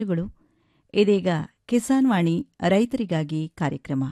ಗಳು ಇದೀಗ ಕಿಸಾನ್ ವಾಣಿ ರೈತರಿಗಾಗಿ ಕಾರ್ಯಕ್ರಮ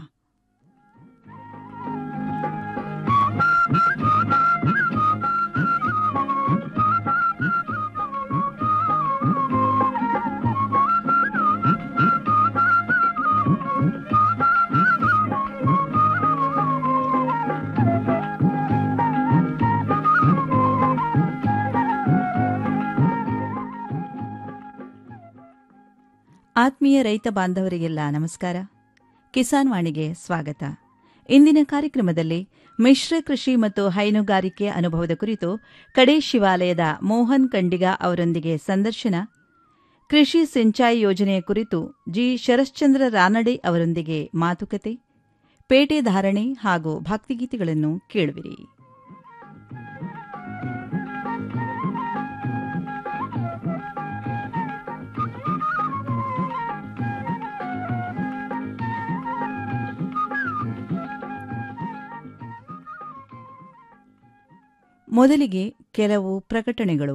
ಆತ್ಮೀಯ ರೈತ ಬಾಂಧವರಿಗೆಲ್ಲ ನಮಸ್ಕಾರ ಕಿಸಾನ್ ವಾಣಿಗೆ ಸ್ವಾಗತ ಇಂದಿನ ಕಾರ್ಯಕ್ರಮದಲ್ಲಿ ಮಿಶ್ರ ಕೃಷಿ ಮತ್ತು ಹೈನುಗಾರಿಕೆ ಅನುಭವದ ಕುರಿತು ಕಡೆ ಶಿವಾಲಯದ ಮೋಹನ್ ಕಂಡಿಗ ಅವರೊಂದಿಗೆ ಸಂದರ್ಶನ ಕೃಷಿ ಸಿಂಚಾಯಿ ಯೋಜನೆಯ ಕುರಿತು ಜಿ ಶರಶ್ಚಂದ್ರ ರಾನಡೆ ಅವರೊಂದಿಗೆ ಮಾತುಕತೆ ಪೇಟೆ ಧಾರಣೆ ಹಾಗೂ ಭಕ್ತಿಗೀತೆಗಳನ್ನು ಕೇಳುವಿರಿ ಮೊದಲಿಗೆ ಕೆಲವು ಪ್ರಕಟಣೆಗಳು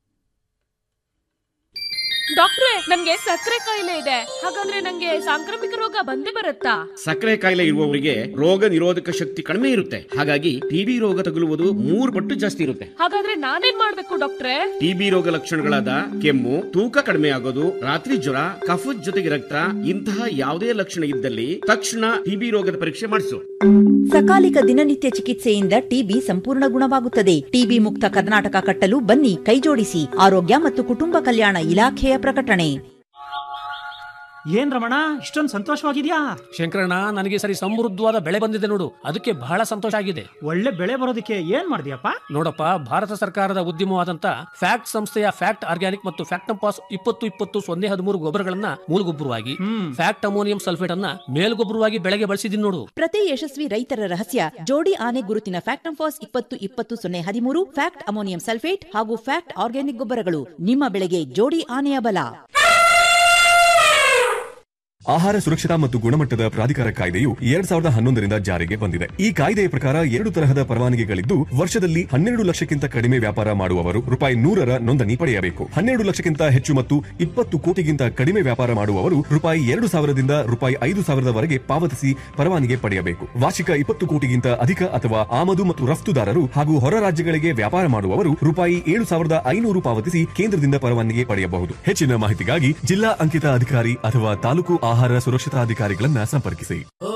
ಡಾಕ್ಟ್ರೆ ನನ್ಗೆ ಸಕ್ಕರೆ ಕಾಯಿಲೆ ಇದೆ ಹಾಗಂದ್ರೆ ನಂಗೆ ಸಾಂಕ್ರಾಮಿಕ ರೋಗ ಬಂದೇ ಬರುತ್ತಾ ಸಕ್ಕರೆ ಕಾಯಿಲೆ ಇರುವವರಿಗೆ ರೋಗ ನಿರೋಧಕ ಶಕ್ತಿ ಕಡಿಮೆ ಇರುತ್ತೆ ಹಾಗಾಗಿ ಟಿಬಿ ರೋಗ ತಗುಲುವುದು ಮೂರು ಪಟ್ಟು ಜಾಸ್ತಿ ಇರುತ್ತೆ ಹಾಗಾದ್ರೆ ನಾನೇನ್ ಮಾಡ್ಬೇಕು ಡಾಕ್ಟ್ರೆ ಟಿಬಿ ರೋಗ ಲಕ್ಷಣಗಳಾದ ಕೆಮ್ಮು ತೂಕ ಕಡಿಮೆ ಆಗೋದು ರಾತ್ರಿ ಜ್ವರ ಕಫದ ಜೊತೆಗೆ ರಕ್ತ ಇಂತಹ ಯಾವುದೇ ಲಕ್ಷಣ ಇದ್ದಲ್ಲಿ ತಕ್ಷಣ ಟಿಬಿ ರೋಗದ ಪರೀಕ್ಷೆ ಮಾಡಿಸು ಸಕಾಲಿಕ ದಿನನಿತ್ಯ ಚಿಕಿತ್ಸೆಯಿಂದ ಟಿಬಿ ಸಂಪೂರ್ಣ ಗುಣವಾಗುತ್ತದೆ ಟಿಬಿ ಮುಕ್ತ ಕರ್ನಾಟಕ ಕಟ್ಟಲು ಬನ್ನಿ ಕೈಜೋಡಿಸಿ ಆರೋಗ್ಯ ಮತ್ತು ಕುಟುಂಬ ಕಲ್ಯಾಣ ಇಲಾಖೆಯ ಪ್ರಕಟಣೆ ಏನ್ ರಮಣ ಇಷ್ಟೊಂದು ಸಂತೋಷವಾಗಿದ್ಯಾ ಶಂಕರಣ್ಣ ನನಗೆ ಸರಿ ಸಮೃದ್ಧವಾದ ಬೆಳೆ ಬಂದಿದೆ ನೋಡು ಅದಕ್ಕೆ ಬಹಳ ಸಂತೋಷ ಆಗಿದೆ ಒಳ್ಳೆ ಬೆಳೆ ಬರೋದಕ್ಕೆ ಏನ್ ಮಾಡಿದ್ಯಪ್ಪ ನೋಡಪ್ಪ ಭಾರತ ಸರ್ಕಾರದ ಉದ್ಯಮವಾದಂತ ಫ್ಯಾಕ್ಟ್ ಸಂಸ್ಥೆಯ ಫ್ಯಾಕ್ಟ್ ಆರ್ಗ್ಯಾನಿಕ್ ಮತ್ತು ಫ್ಯಾಕ್ಟಂಪಾಸ್ ಇಪ್ಪತ್ತು ಇಪ್ಪತ್ತು ಸೊನ್ನೆ ಹದಿಮೂರು ಗೊಬ್ಬರಗಳನ್ನ ಮೂಲಗೊಬ್ಬರವಾಗಿ ಹ್ಮ್ ಫ್ಯಾಕ್ಟ್ ಅಮೋನಿಯಂ ಸಲ್ಫೇಟ್ ಅನ್ನ ಮೇಲ್ಗೊಬ್ಬರವಾಗಿ ಬೆಳೆಗೆ ಬಳಸಿದೀನಿ ನೋಡು ಪ್ರತಿ ಯಶಸ್ವಿ ರೈತರ ರಹಸ್ಯ ಜೋಡಿ ಆನೆ ಗುರುತಿನ ಫ್ಯಾಕ್ಟಂಫಾಸ್ ಇಪ್ಪತ್ತು ಇಪ್ಪತ್ತು ಸೊನ್ನೆ ಹದಿಮೂರು ಫ್ಯಾಕ್ಟ್ ಅಮೋನಿಯಂ ಸಲ್ಫೇಟ್ ಹಾಗೂ ಫ್ಯಾಕ್ಟ್ ಆರ್ಗ್ಯಾನಿಕ್ ಗೊಬ್ಬರಗಳು ನಿಮ್ಮ ಬೆಳೆಗೆ ಜೋಡಿ ಆನೆಯ ಬಲ ಆಹಾರ ಸುರಕ್ಷತಾ ಮತ್ತು ಗುಣಮಟ್ಟದ ಪ್ರಾಧಿಕಾರ ಕಾಯ್ದೆಯು ಎರಡ್ ಸಾವಿರದ ಹನ್ನೊಂದರಿಂದ ಜಾರಿಗೆ ಬಂದಿದೆ ಈ ಕಾಯ್ದೆಯ ಪ್ರಕಾರ ಎರಡು ತರಹದ ಪರವಾನಗಿಗಳಿದ್ದು ವರ್ಷದಲ್ಲಿ ಹನ್ನೆರಡು ಲಕ್ಷಕ್ಕಿಂತ ಕಡಿಮೆ ವ್ಯಾಪಾರ ಮಾಡುವವರು ರೂಪಾಯಿ ನೂರರ ನೋಂದಣಿ ಪಡೆಯಬೇಕು ಹನ್ನೆರಡು ಲಕ್ಷಕ್ಕಿಂತ ಹೆಚ್ಚು ಮತ್ತು ಇಪ್ಪತ್ತು ಕೋಟಿಗಿಂತ ಕಡಿಮೆ ವ್ಯಾಪಾರ ಮಾಡುವವರು ರೂಪಾಯಿ ಎರಡು ಸಾವಿರದಿಂದ ರೂಪಾಯಿ ಐದು ಸಾವಿರದವರೆಗೆ ಪಾವತಿಸಿ ಪರವಾನಗಿ ಪಡೆಯಬೇಕು ವಾರ್ಷಿಕ ಇಪ್ಪತ್ತು ಕೋಟಿಗಿಂತ ಅಧಿಕ ಅಥವಾ ಆಮದು ಮತ್ತು ರಫ್ತುದಾರರು ಹಾಗೂ ಹೊರ ರಾಜ್ಯಗಳಿಗೆ ವ್ಯಾಪಾರ ಮಾಡುವವರು ರೂಪಾಯಿ ಏಳು ಸಾವಿರದ ಐನೂರು ಪಾವತಿಸಿ ಕೇಂದ್ರದಿಂದ ಪರವಾನಗಿ ಪಡೆಯಬಹುದು ಹೆಚ್ಚಿನ ಮಾಹಿತಿಗಾಗಿ ಜಿಲ್ಲಾ ಅಂಕಿತ ಅಧಿಕಾರಿ ಅಥವಾ ತಾಲೂಕು ಆಹಾರ ಸುರಕ್ಷತಾ ಅಧಿಕಾರಿಗಳನ್ನ ಸಂಪರ್ಕಿಸಿ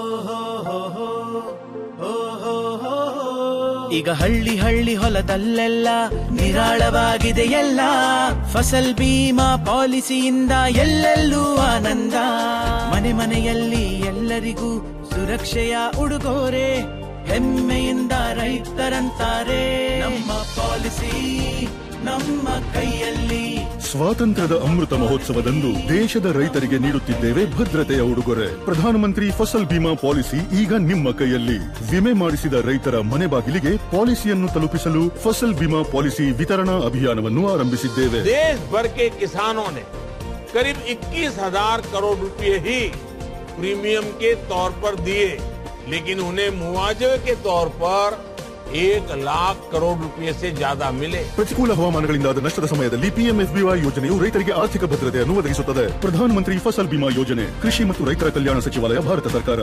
ಈಗ ಹಳ್ಳಿ ಹಳ್ಳಿ ಹೊಲದಲ್ಲೆಲ್ಲ ನಿರಾಳವಾಗಿದೆ ಎಲ್ಲ ಫಸಲ್ ಬೀಮಾ ಪಾಲಿಸಿಯಿಂದ ಎಲ್ಲೆಲ್ಲೂ ಆನಂದ ಮನೆ ಮನೆಯಲ್ಲಿ ಎಲ್ಲರಿಗೂ ಸುರಕ್ಷೆಯ ಉಡುಗೊರೆ ಹೆಮ್ಮೆಯಿಂದ ರೈತರಂತಾರೆ ನಮ್ಮ ಪಾಲಿಸಿ ನಮ್ಮ ಕೈಯಲ್ಲಿ ಸ್ವಾತಂತ್ರ್ಯದ ಅಮೃತ ಮಹೋತ್ಸವದಂದು ದೇಶದ ರೈತರಿಗೆ ನೀಡುತ್ತಿದ್ದೇವೆ ಭದ್ರತೆಯ ಉಡುಗೊರೆ ಪ್ರಧಾನಮಂತ್ರಿ ಫಸಲ್ ಬಿಮಾ ಪಾಲಿಸಿ ಈಗ ನಿಮ್ಮ ಕೈಯಲ್ಲಿ ವಿಮೆ ಮಾಡಿಸಿದ ರೈತರ ಮನೆ ಬಾಗಿಲಿಗೆ ಪಾಲಿಸಿಯನ್ನು ತಲುಪಿಸಲು ಫಸಲ್ ಬಿಮಾ ಪಾಲಿಸಿ ವಿತರಣಾ ಅಭಿಯಾನವನ್ನು ಆರಂಭಿಸಿದ್ದೇವೆ देश भर के किसानों ने करीब 21,000 करोड़ रुपए ही प्रीमियम के तौर पर दिए लेकिन उन्हें मुआवजे के तौर पर एक लाख करोड़ रुपए से ज्यादा मिले ಪ್ರತಿಕೂಲ ಹವಾಮಾನಗಳಿಂದಾದ ನಷ್ಟದ ಸಮಯದಲ್ಲಿ ಪಿಎಂಎಫ್ಬಿವೈ ಯೋಜನೆಯು ರೈತರಿಗೆ ಆರ್ಥಿಕ ಭದ್ರತೆಯನ್ನು ಒದಗಿಸುತ್ತದೆ ಪ್ರಧಾನಮಂತ್ರಿ ಫಸಲ್ ಬಿಮಾ ಯೋಜನೆ ಕೃಷಿ ಮತ್ತು ರೈತರ ಕಲ್ಯಾಣ ಸಚಿವಾಲಯ ಭಾರತ ಸರ್ಕಾರ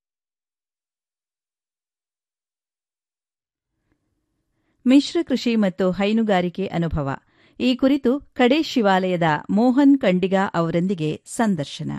ಮಿಶ್ರ ಕೃಷಿ ಮತ್ತು ಹೈನುಗಾರಿಕೆ ಅನುಭವ ಈ ಕುರಿತು ಕಡೆ ಶಿವಾಲಯದ ಮೋಹನ್ ಕಂಡಿಗ ಅವರೊಂದಿಗೆ ಸಂದರ್ಶನ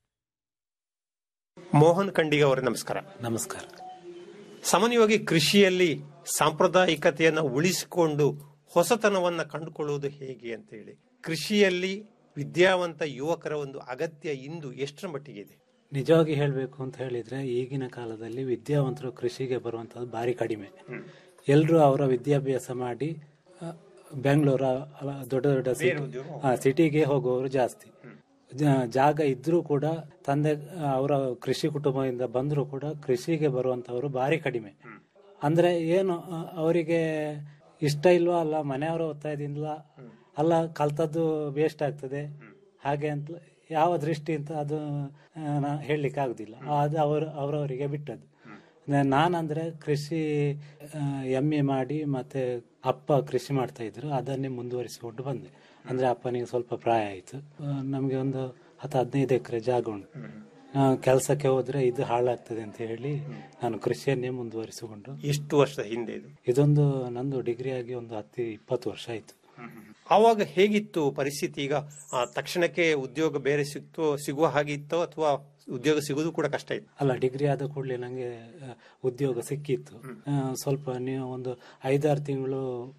ಮೋಹನ್ ಖಂಡಿಗ ಅವರೇ ನಮಸ್ಕಾರ ನಮಸ್ಕಾರ ಸಾಮಾನ್ಯವಾಗಿ ಕೃಷಿಯಲ್ಲಿ ಸಾಂಪ್ರದಾಯಿಕತೆಯನ್ನು ಉಳಿಸಿಕೊಂಡು ಹೊಸತನವನ್ನ ಕಂಡುಕೊಳ್ಳುವುದು ಹೇಗೆ ಅಂತ ಹೇಳಿ ಕೃಷಿಯಲ್ಲಿ ವಿದ್ಯಾವಂತ ಯುವಕರ ಒಂದು ಅಗತ್ಯ ಇಂದು ಎಷ್ಟರ ಮಟ್ಟಿಗೆ ಇದೆ ನಿಜವಾಗಿ ಹೇಳಬೇಕು ಅಂತ ಹೇಳಿದ್ರೆ ಈಗಿನ ಕಾಲದಲ್ಲಿ ವಿದ್ಯಾವಂತರು ಕೃಷಿಗೆ ಬರುವಂತದ್ದು ಭಾರಿ ಕಡಿಮೆ ಎಲ್ಲರೂ ಅವರ ವಿದ್ಯಾಭ್ಯಾಸ ಮಾಡಿ ಆ, ಬೆಂಗಳೂರು ಅಲ್ಲ, ದೊಡ್ಡ ದೊಡ್ಡ ಸಿಟಿಗೆ ಹೋಗುವವರು ಜಾಸ್ತಿ ಜ- ಜಾಗ ಇದ್ರೂ ಕೂಡ ತಂದೆ ಅವರ ಕೃಷಿ ಕುಟುಂಬದಿಂದ ಬಂದರೂ ಕೂಡ ಕೃಷಿಗೆ ಬರುವಂತವರು ಭಾರಿ ಕಡಿಮೆ ಅಂದ್ರೆ ಏನು ಆ, ಅವರಿಗೆ ಇಷ್ಟ ಇಲ್ವಾ ಅಲ್ಲ ಮನೆಯವರ ಒತ್ತಾಯದಿಂದ ಅಲ್ಲ ಕಲ್ತದ್ದು ವೇಸ್ಟ್ ಆಗ್ತದೆ ಹಾಗೆ ಅಂತ ಯಾವ ದೃಷ್ಟಿಯಿಂದ ಅದು ಹೇಳಲಿಕ್ಕೆ ಆಗುದಿಲ್ಲ ಅದು ಅವರು ಅವರವರಿಗೆ ಬಿಟ್ಟದ್ದು ನ- ನಾನಂದ್ರೆ ಕೃಷಿ ಎಂ ಎ ಮಾಡಿ ಮತ್ತೆ ಅಪ್ಪ ಕೃಷಿ ಮಾಡ್ತಾ ಇದ್ರು ಅದನ್ನೇ ಮುಂದುವರಿಸಿಕೊಂಡು ಬಂದೆ ಅಂದ್ರೆ ಅಪ್ಪನಿಗೆ ಸ್ವಲ್ಪ ಪ್ರಾಯ ಆಯ್ತು ಆ, ನಮ್ಗೆ ಒಂದು ಹತ್ತು ಹದಿನೈದು ಎಕರೆ ಜಾಗ ಉಂಟು ಕೆಲಸಕ್ಕೆ ಹೋದ್ರೆ ಇದು ಹಾಳಾಗ್ತದೆ ಅಂತ ಹೇಳಿ ನಾನು ಕೃಷಿಯನ್ನೇ ಮುಂದುವರಿಸಿಕೊಂಡು ಎಷ್ಟು ವರ್ಷದ ಹಿಂದೆ ಇದು ಇದೊಂದು ನಂದು ಡಿಗ್ರಿ ಆಗಿ ಒಂದು ಹತ್ತು ಇಪ್ಪತ್ತು ವರ್ಷ ಆಯ್ತು ಆವಾಗ ಹೇಗಿತ್ತು ಪರಿಸ್ಥಿತಿ ಈಗ ಆ, ತಕ್ಷಣಕ್ಕೆ ಉದ್ಯೋಗ ಬೇರೆ ಸಿಕ್ತು ಸಿಗುವ ಹಾಗೆ ಇತ್ತೋ ಅಥವಾ ಉದ್ಯೋಗ ಸಿಗುವುದು ಕೂಡ ಕಷ್ಟ ಇತ್ತು ಅಲ್ಲ ಡಿಗ್ರಿ ಆದ ಕೂಡಲೇ ನನಗೆ ಉದ್ಯೋಗ ಸಿಕ್ಕಿತ್ತು ಆ, ಸ್ವಲ್ಪ ನೀವು ಒಂದು ಐದಾರು ತಿಂಗಳು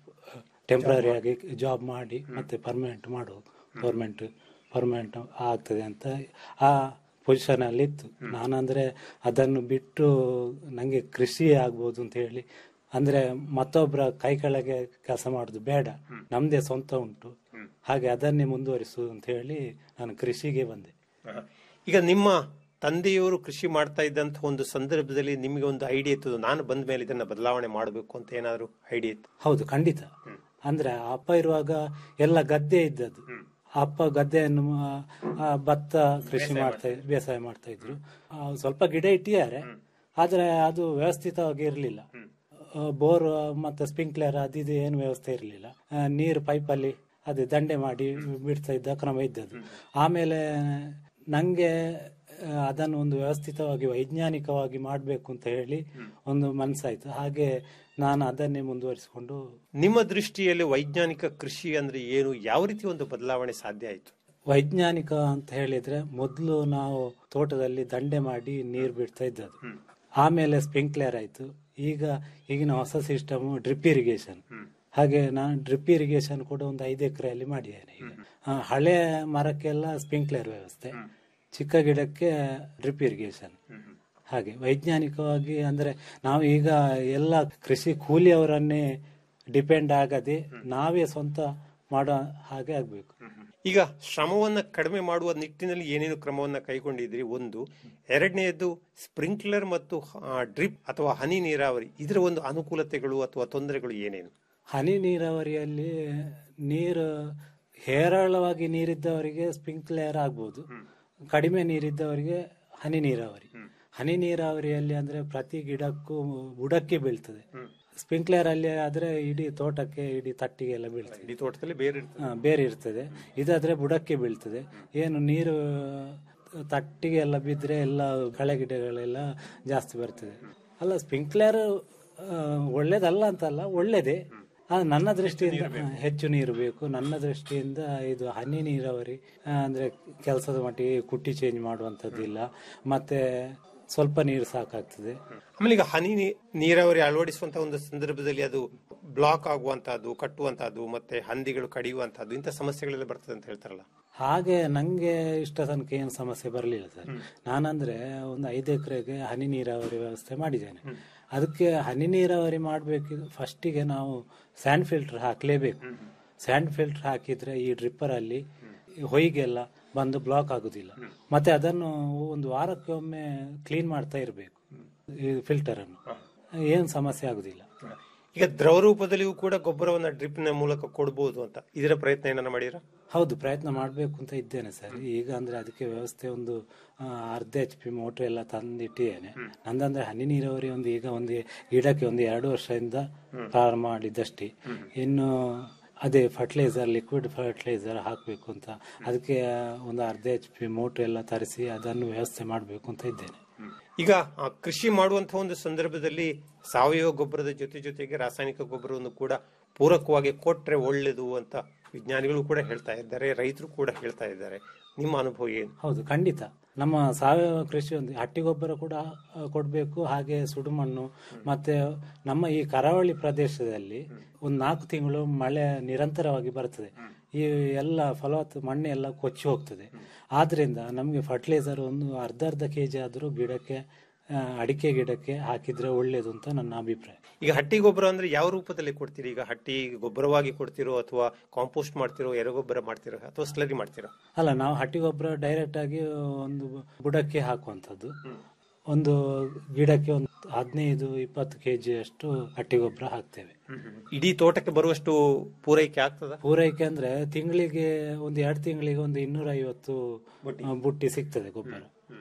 ಟೆಂಪ್ರರಿ ಆಗಿ ಜಾಬ್ ಮಾಡಿ ಮತ್ತೆ ಪರ್ಮನೆಂಟ್ ಮಾಡೋದು ಗೌರ್ಮೆಂಟ್ ಪರ್ಮನೆಂಟ್ ಆಗ್ತದೆ ಅಂತ ಆ ಪೊಸಿಷನ್ ಅಲ್ಲಿ ಇತ್ತು ನಾನಂದ್ರೆ ಅದನ್ನು ಬಿಟ್ಟು ನಂಗೆ ಕೃಷಿ ಆಗ್ಬೋದು ಅಂತ ಹೇಳಿ ಅಂದ್ರೆ ಮತ್ತೊಬ್ಬರ ಕೈ ಕೆಳಗೆ ಕೆಲಸ ಮಾಡುದು ಬೇಡ ನಮ್ದೇ ಸ್ವಂತ ಉಂಟು ಹಾಗೆ ಅದನ್ನೇ ಮುಂದುವರಿಸುವುದು ಅಂತ ಹೇಳಿ ನಾನು ಕೃಷಿಗೆ ಬಂದೆ ಈಗ ನಿಮ್ಮ ತಂದೆಯವರು ಕೃಷಿ ಮಾಡ್ತಾ ಇದ್ದಂತ ಒಂದು ಸಂದರ್ಭದಲ್ಲಿ ನಿಮಗೆ ಒಂದು ಐಡಿಯಾ ಇತ್ತು ನಾನು ಬಂದ ಮೇಲೆ ಇದನ್ನ ಬದಲಾವಣೆ ಮಾಡಬೇಕು ಅಂತ ಏನಾದ್ರು ಐಡಿಯಾ ಇತ್ತು ಹೌದು ಖಂಡಿತ ಅಂದ್ರೆ ಅಪ್ಪ ಇರುವಾಗ ಎಲ್ಲ ಗದ್ದೆ ಇದ್ದದ್ದು ಅಪ್ಪ ಗದ್ದೆಯನ್ನು ಆ, ಆ, ಭತ್ತ ಕೃಷಿ ಮಾಡ್ತಾ ಬೇಸಾಯ ಮಾಡ್ತಾ ಇದ್ರು ಆ, ಸ್ವಲ್ಪ ಗಿಡ ಇಟ್ಟಿದ್ದಾರೆ ಆದ್ರೆ ಅದು ವ್ಯವಸ್ಥಿತವಾಗಿ ಇರಲಿಲ್ಲ ಬೋರ್ ಮತ್ತೆ ಸ್ಪ್ರಿಂಕ್ಲರ್ ಅದಿದು ಏನು ವ್ಯವಸ್ಥೆ ಇರಲಿಲ್ಲ ನೀರು ಪೈಪಲ್ಲಿ ಅದೇ ದಂಡೆ ಮಾಡಿ ಬಿಡ್ತಾ ಇದ್ದ ಕ್ರಮ ಇದ್ದದ್ದು ಆಮೇಲೆ ನಂಗೆ ಆ, ಅದನ್ನು ಒಂದು ವ್ಯವಸ್ಥಿತವಾಗಿ ವೈಜ್ಞಾನಿಕವಾಗಿ ಮಾಡಬೇಕು ಅಂತ ಹೇಳಿ ಒಂದು ಮನಸ್ಸಾಯ್ತು ಹಾಗೆ ನಾನು ಅದನ್ನೇ ಮುಂದುವರಿಸಿಕೊಂಡು ನಿಮ್ಮ ದೃಷ್ಟಿಯಲ್ಲಿ ವೈಜ್ಞಾನಿಕ ಕೃಷಿ ಅಂದ್ರೆ ಏನು ಯಾವ ರೀತಿ ಒಂದು ಬದಲಾವಣೆ ಸಾಧ್ಯ ಆಯ್ತು ವೈಜ್ಞಾನಿಕ ಅಂತ ಹೇಳಿದ್ರೆ ಮೊದಲು ನಾವು ತೋಟದಲ್ಲಿ ದಂಡೆ ಮಾಡಿ ನೀರು ಬಿಡ್ತಾ ಇದ್ದದ್ದು ಆಮೇಲೆ ಸ್ಪ್ರಿಂಕ್ಲರ್ ಆಯ್ತು ಈಗ ಈಗಿನ ಹೊಸ ಸಿಸ್ಟಮ್ ಡ್ರಿಪ್ ಇರಿಗೇಷನ್ ಹಾಗೆ ನಾನು ಡ್ರಿಪ್ ಇರಿಗೇಷನ್ ಕೂಡ ಒಂದು ಐದು ಎಕರೆಯಲ್ಲಿ ಮಾಡಿದ್ದೇನೆ ಈಗ ಆ, ಹಳೆ ಮರಕ್ಕೆಲ್ಲ ಸ್ಪ್ರಿಂಕ್ಲರ್ ವ್ಯವಸ್ಥೆ ಚಿಕ್ಕ ಗಿಡಕ್ಕೆ ಡ್ರಿಪ್ ಇರಿಗೇಷನ್ ಹಾಗೆ ವೈಜ್ಞಾನಿಕವಾಗಿ ಅಂದ್ರೆ ನಾವು ಈಗ ಎಲ್ಲ ಕೃಷಿ ಕೂಲಿಯವರನ್ನೇ ಡಿಪೆಂಡ್ ಆಗದೆ ನಾವೇ ಸ್ವಂತ ಮಾಡೋ ಹಾಗೆ ಆಗ್ಬೇಕು ಈಗ ಶ್ರಮವನ್ನ ಕಡಿಮೆ ಮಾಡುವ ನಿಟ್ಟಿನಲ್ಲಿ ಏನೇನು ಕ್ರಮವನ್ನ ಕೈಗೊಂಡಿದ್ರಿ ಒಂದು ಎರಡನೆಯದು ಸ್ಪ್ರಿಂಕ್ಲರ್ ಮತ್ತು ಡ್ರಿಪ್ ಅಥವಾ ಹನಿ ನೀರಾವರಿ ಇದರ ಒಂದು ಅನುಕೂಲತೆಗಳು ಅಥವಾ ತೊಂದರೆಗಳು ಏನೇನು ಹನಿ ನೀರಾವರಿಯಲ್ಲಿ ನೀರು ಹೇರಳವಾಗಿ ನೀರಿದ್ದವರಿಗೆ ಸ್ಪ್ರಿಂಕ್ಲರ್ ಆಗ್ಬೋದು ಕಡಿಮೆ ನೀರಿದ್ದವರಿಗೆ ಹನಿ ನೀರಾವರಿ ಹನಿ ನೀರಾವರಿಯಲ್ಲಿ ಅಂದ್ರೆ ಪ್ರತಿ ಗಿಡಕ್ಕೂ ಬುಡಕ್ಕೆ ಬೀಳ್ತದೆ ಸ್ಪ್ರಿಂಕ್ಲರ್ ಅಲ್ಲಿ ಆದ್ರೆ ಇಡೀ ತೋಟಕ್ಕೆ ಇಡೀ ತಟ್ಟಿಗೆ ಎಲ್ಲ ಬೀಳ್ತದೆ ಇಡೀ ತೋಟದಲ್ಲಿ ಬೇರೆ ಇರ್ತದೆ. ಹಾ, ಬೇರೆ ಇರ್ತದೆ ಇದಾದ್ರೆ ಬುಡಕ್ಕೆ ಬೀಳ್ತದೆ ಏನು ನೀರು ತಟ್ಟಿಗೆ ಎಲ್ಲ ಬಿದ್ರೆ ಎಲ್ಲ ಕಳೆ ಗಿಡಗಳೆಲ್ಲ ಜಾಸ್ತಿ ಬರ್ತದೆ ಅಲ್ಲ ಸ್ಪ್ರಿಂಕ್ಲರ್ ಒಳ್ಳೇದಲ್ಲ ಅಂತಲ್ಲ ಒಳ್ಳೇದೇ ಆ, ನನ್ನ ದೃಷ್ಟಿಯಿಂದ ಹಾ, ಹೆಚ್ಚು ನೀರು ಬೇಕು ನನ್ನ ದೃಷ್ಟಿಯಿಂದ ಇದು ಹನಿ ನೀರಾವರಿ ಆ, ಅಂದ್ರೆ ಕೆಲಸದ ಮಟ್ಟಿಗೆ ಕುಟ್ಟಿ ಚೇಂಜ್ ಮಾಡುವಂತದ್ದಿಲ್ಲ ಮತ್ತೆ ಸ್ವಲ್ಪ ನೀರು ಸಾಕಾಗ್ತದೆ ಆಮೇಲೆ ಈಗ ಹನಿ ನೀ- ನೀರಾವರಿ ಅಳವಡಿಸುವಂತಹ ಒಂದು ಸಂದರ್ಭದಲ್ಲಿ ಅದು ಬ್ಲಾಕ್ ಆಗುವಂತಹದ್ದು ಕಟ್ಟುವಂತಹದ್ದು ಮತ್ತೆ ಹಂದಿಗಳು ಕಡಿಯುವಂತಹದ್ದು ಇಂಥ ಸಮಸ್ಯೆಗಳೆಲ್ಲ ಬರ್ತದೆ ಅಂತ ಹೇಳ್ತಾರಲ್ಲ ಹಾಗೆ ನಂಗೆ ಇಷ್ಟ ತನಕ ಏನು ಸಮಸ್ಯೆ ಬರಲಿಲ್ಲ ಸರ್ ನಾನಂದ್ರೆ ಒಂದು ಐದು ಎಕರೆಗೆ ಹನಿ ನೀರಾವರಿ ವ್ಯವಸ್ಥೆ ಮಾಡಿದ್ದೇನೆ ಅದಕ್ಕೆ ಹನಿ ನೀರಾವರಿ ಮಾಡಬೇಕು ಫಸ್ಟಿಗೆ ನಾವು ಸ್ಯಾಂಡ್ ಫಿಲ್ಟರ್ ಹಾಕಲೇಬೇಕು ಸ್ಯಾಂಡ್ ಫಿಲ್ಟರ್ ಹಾಕಿದ್ರೆ ಈ ಡ್ರಿಪ್ಪರ್ ಅಲ್ಲಿ ಹೊಯ್ಗೆಲ್ಲ ಬಂದು ಬ್ಲಾಕ್ ಆಗುದಿಲ್ಲ ಮತ್ತೆ ಅದನ್ನು ಒಂದು ವಾರಕ್ಕೆ ಒಮ್ಮೆ ಕ್ಲೀನ್ ಮಾಡ್ತಾ ಇರಬೇಕು ಈ ಫಿಲ್ಟರ್ ಅನ್ನು ಏನು ಸಮಸ್ಯೆ ಆಗುದಿಲ್ಲ ಈಗ ದ್ರವ ರೂಪದಲ್ಲಿಯೂ ಕೂಡ ಗೊಬ್ಬರವನ್ನ ಡ್ರಿಪ್ ನ ಮೂಲಕ ಕೊಡಬಹುದು ಅಂತ ಇದರ ಪ್ರಯತ್ನ ಏನಾರ ಮಾಡಿರ ಹೌದು ಪ್ರಯತ್ನ ಮಾಡಬೇಕು ಅಂತ ಇದ್ದೇನೆ ಸರ್ ಈಗ ಅಂದ್ರೆ ಅದಕ್ಕೆ ವ್ಯವಸ್ಥೆ ಒಂದು ಆ, ಅರ್ಧ ಎಚ್ ಪಿ ಮೋಟರ್ ಎಲ್ಲ ತಂದಿಟ್ಟಿದ್ದೇನೆ ನಂದಂದ್ರೆ ಹನಿ ನೀರಾವರಿ ಒಂದು ಈಗ ಒಂದು ಗಿಡಕ್ಕೆ ಒಂದು ಎರಡು ವರ್ಷದಿಂದ ಪ್ರಾರಂಭ ಮಾಡಿದ್ದಷ್ಟೇ ಇನ್ನು ಅದೇ ಫರ್ಟಿಲೈಸರ್ ಲಿಕ್ವಿಡ್ ಫರ್ಟಿಲೈಸರ್ ಹಾಕಬೇಕು ಅಂತ ಅದಕ್ಕೆ ಒಂದು ಅರ್ಧ ಎಚ್ ಪಿ ಮೋಟರ್ ಎಲ್ಲ ತರಿಸಿ ಅದನ್ನು ವ್ಯವಸ್ಥೆ ಮಾಡಬೇಕು ಅಂತ ಇದ್ದೇನೆ ಈಗ ಆ, ಕೃಷಿ ಮಾಡುವಂತಹ ಒಂದು ಸಂದರ್ಭದಲ್ಲಿ ಸಾವಯವ ಗೊಬ್ಬರದ ಜೊತೆ ಜೊತೆಗೆ ರಾಸಾಯನಿಕ ಗೊಬ್ಬರವನ್ನು ಕೂಡ ಪೂರಕವಾಗಿ ಕೊಟ್ರೆ ಒಳ್ಳೇದು ಅಂತ ವಿಜ್ಞಾನಿಗಳು ಕೂಡ ಹೇಳ್ತಾ ಇದ್ದಾರೆ ರೈತರು ಕೂಡ ಹೇಳ್ತಾ ಇದ್ದಾರೆ ನಿಮ್ಮ ಅನುಭವ ಏನು ಹೌದು ಖಂಡಿತ ನಮ್ಮ ಸಾವಯವ ಕೃಷಿ ಒಂದು ಹಟ್ಟಿ ಗೊಬ್ಬರ ಕೂಡ ಆ, ಕೊಡ್ಬೇಕು ಹಾಗೆ ಸುಡುಮಣ್ಣು ಮತ್ತೆ ನಮ್ಮ ಈ ಕರಾವಳಿ ಪ್ರದೇಶದಲ್ಲಿ ಒಂದು ನಾಲ್ಕು ತಿಂಗಳು ಮಳೆ ನಿರಂತರವಾಗಿ ಬರ್ತದೆ ಈ ಎಲ್ಲ ಫಲವತ್ತು ಮಣ್ಣು ಎಲ್ಲ ಕೊಚ್ಚಿ ಹೋಗ್ತದೆ ಆದ್ರಿಂದ ನಮಗೆ ಫರ್ಟಿಲೈಸರ್ ಒಂದು ಅರ್ಧ ಅರ್ಧ ಕೆಜಿ ಆದರೂ ಗಿಡಕ್ಕೆ ಆ, ಅಡಿಕೆ ಗಿಡಕ್ಕೆ ಹಾಕಿದ್ರೆ ಒಳ್ಳೇದು ಅಂತ ನನ್ನ ಅಭಿಪ್ರಾಯ ಈಗ ಹಟ್ಟಿ ಗೊಬ್ಬರ ಅಂದ್ರೆ ಯಾವ ರೂಪದಲ್ಲಿ ಕೊಡ್ತೀರಿ ಈಗ ಹಟ್ಟಿ ಗೊಬ್ಬರವಾಗಿ ಕೊಡ್ತಿರೋ ಅಥವಾ ಕಾಂಪೋಸ್ಟ್ ಮಾಡ್ತಿರೋ ಎರೆಗೊಬ್ಬರ ಮಾಡ್ತಿರೋ ಅಥವಾ ಸ್ಲರಿ ಮಾಡ್ತಿರೋ ಅಲ್ಲ ನಾವು ಹಟ್ಟಿ ಗೊಬ್ಬರ ಡೈರೆಕ್ಟ್ ಆಗಿ ಒಂದು ಬುಡಕ್ಕೆ ಹಾಕುವಂಥದ್ದು ಒಂದು ಗಿಡಕ್ಕೆ ಒಂದು ಹದಿನೈದು ಇಪ್ಪತ್ತು ಕೆಜಿ ಅಷ್ಟು ಹಟ್ಟಿ ಗೊಬ್ಬರ ಹಾಕ್ತೇವೆ ಇಡೀ ತೋಟಕ್ಕೆ ಬರುವಷ್ಟು ಪೂರೈಕೆ ಆಗ್ತದ ಪೂರೈಕೆ ಅಂದ್ರೆ ತಿಂಗಳಿಗೆ ಒಂದು ಎರಡು ತಿಂಗಳಿಗೆ ಒಂದು ಇನ್ನೂರ ಐವತ್ತು ಬುಟ್ಟಿ ಸಿಗ್ತದೆ ಗೊಬ್ಬರ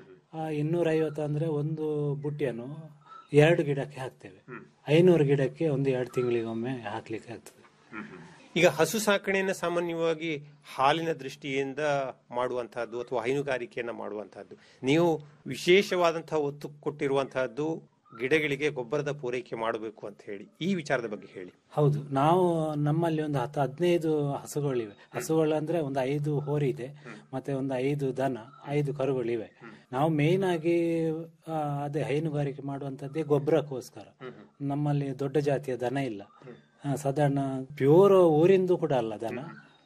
ಆ ಇನ್ನೂರ ಐವತ್ತು ಅಂದ್ರೆ ಒಂದು ಬುಟ್ಟಿಯನ್ನು ಎರಡು ಗಿಡಕ್ಕೆ ಹಾಕ್ತೇವೆ ಐನೂರು ಗಿಡಕ್ಕೆ ಒಂದು ಎರಡು ತಿಂಗಳಿಗೊಮ್ಮೆ ಹಾಕ್ಲಿಕ್ಕೆ ಆಗ್ತದೆ ಈಗ ಹಸು ಸಾಕಣೆಯನ್ನು ಸಾಮಾನ್ಯವಾಗಿ ಹಾಲಿನ ದೃಷ್ಟಿಯಿಂದ ಮಾಡುವಂತಹದ್ದು ಅಥವಾ ಹೈನುಗಾರಿಕೆಯನ್ನ ಮಾಡುವಂತಹದ್ದು ನೀವು ವಿಶೇಷವಾದಂತಹ ಒತ್ತು ಕೊಟ್ಟಿರುವಂತಹದ್ದು ಗಿಡಗಳಿಗೆ ಗೊಬ್ಬರದ ಪೂರೈಕೆ ಮಾಡಬೇಕು ಅಂತ ಹೇಳಿ ಈ ವಿಚಾರದ ಬಗ್ಗೆ ಹೇಳಿ ಹೌದು ನಾವು ನಮ್ಮಲ್ಲಿ ಒಂದು ಹತ್ತು ಹದಿನೈದು ಹಸುಗಳಿವೆ ಹಸುಗಳಂದ್ರೆ ಒಂದು ಐದು ಹೋರಿ ಇದೆ ಮತ್ತೆ ಒಂದು ಐದು ದನ ಐದು ಕರುಗಳಿವೆ ನಾವು ಮೇನ್ ಆಗಿ ಆ, ಅದೇ ಹೈನುಗಾರಿಕೆ ಮಾಡುವಂತದ್ದೇ ಗೊಬ್ಬರಕ್ಕೋಸ್ಕರ ನಮ್ಮಲ್ಲಿ ದೊಡ್ಡ ಜಾತಿಯ ದನ ಇಲ್ಲ ಆ, ಸಾಧಾರಣ ಪ್ಯೂರ್ ಊರಿಂದು ಕೂಡ ಅಲ್ಲ ದನ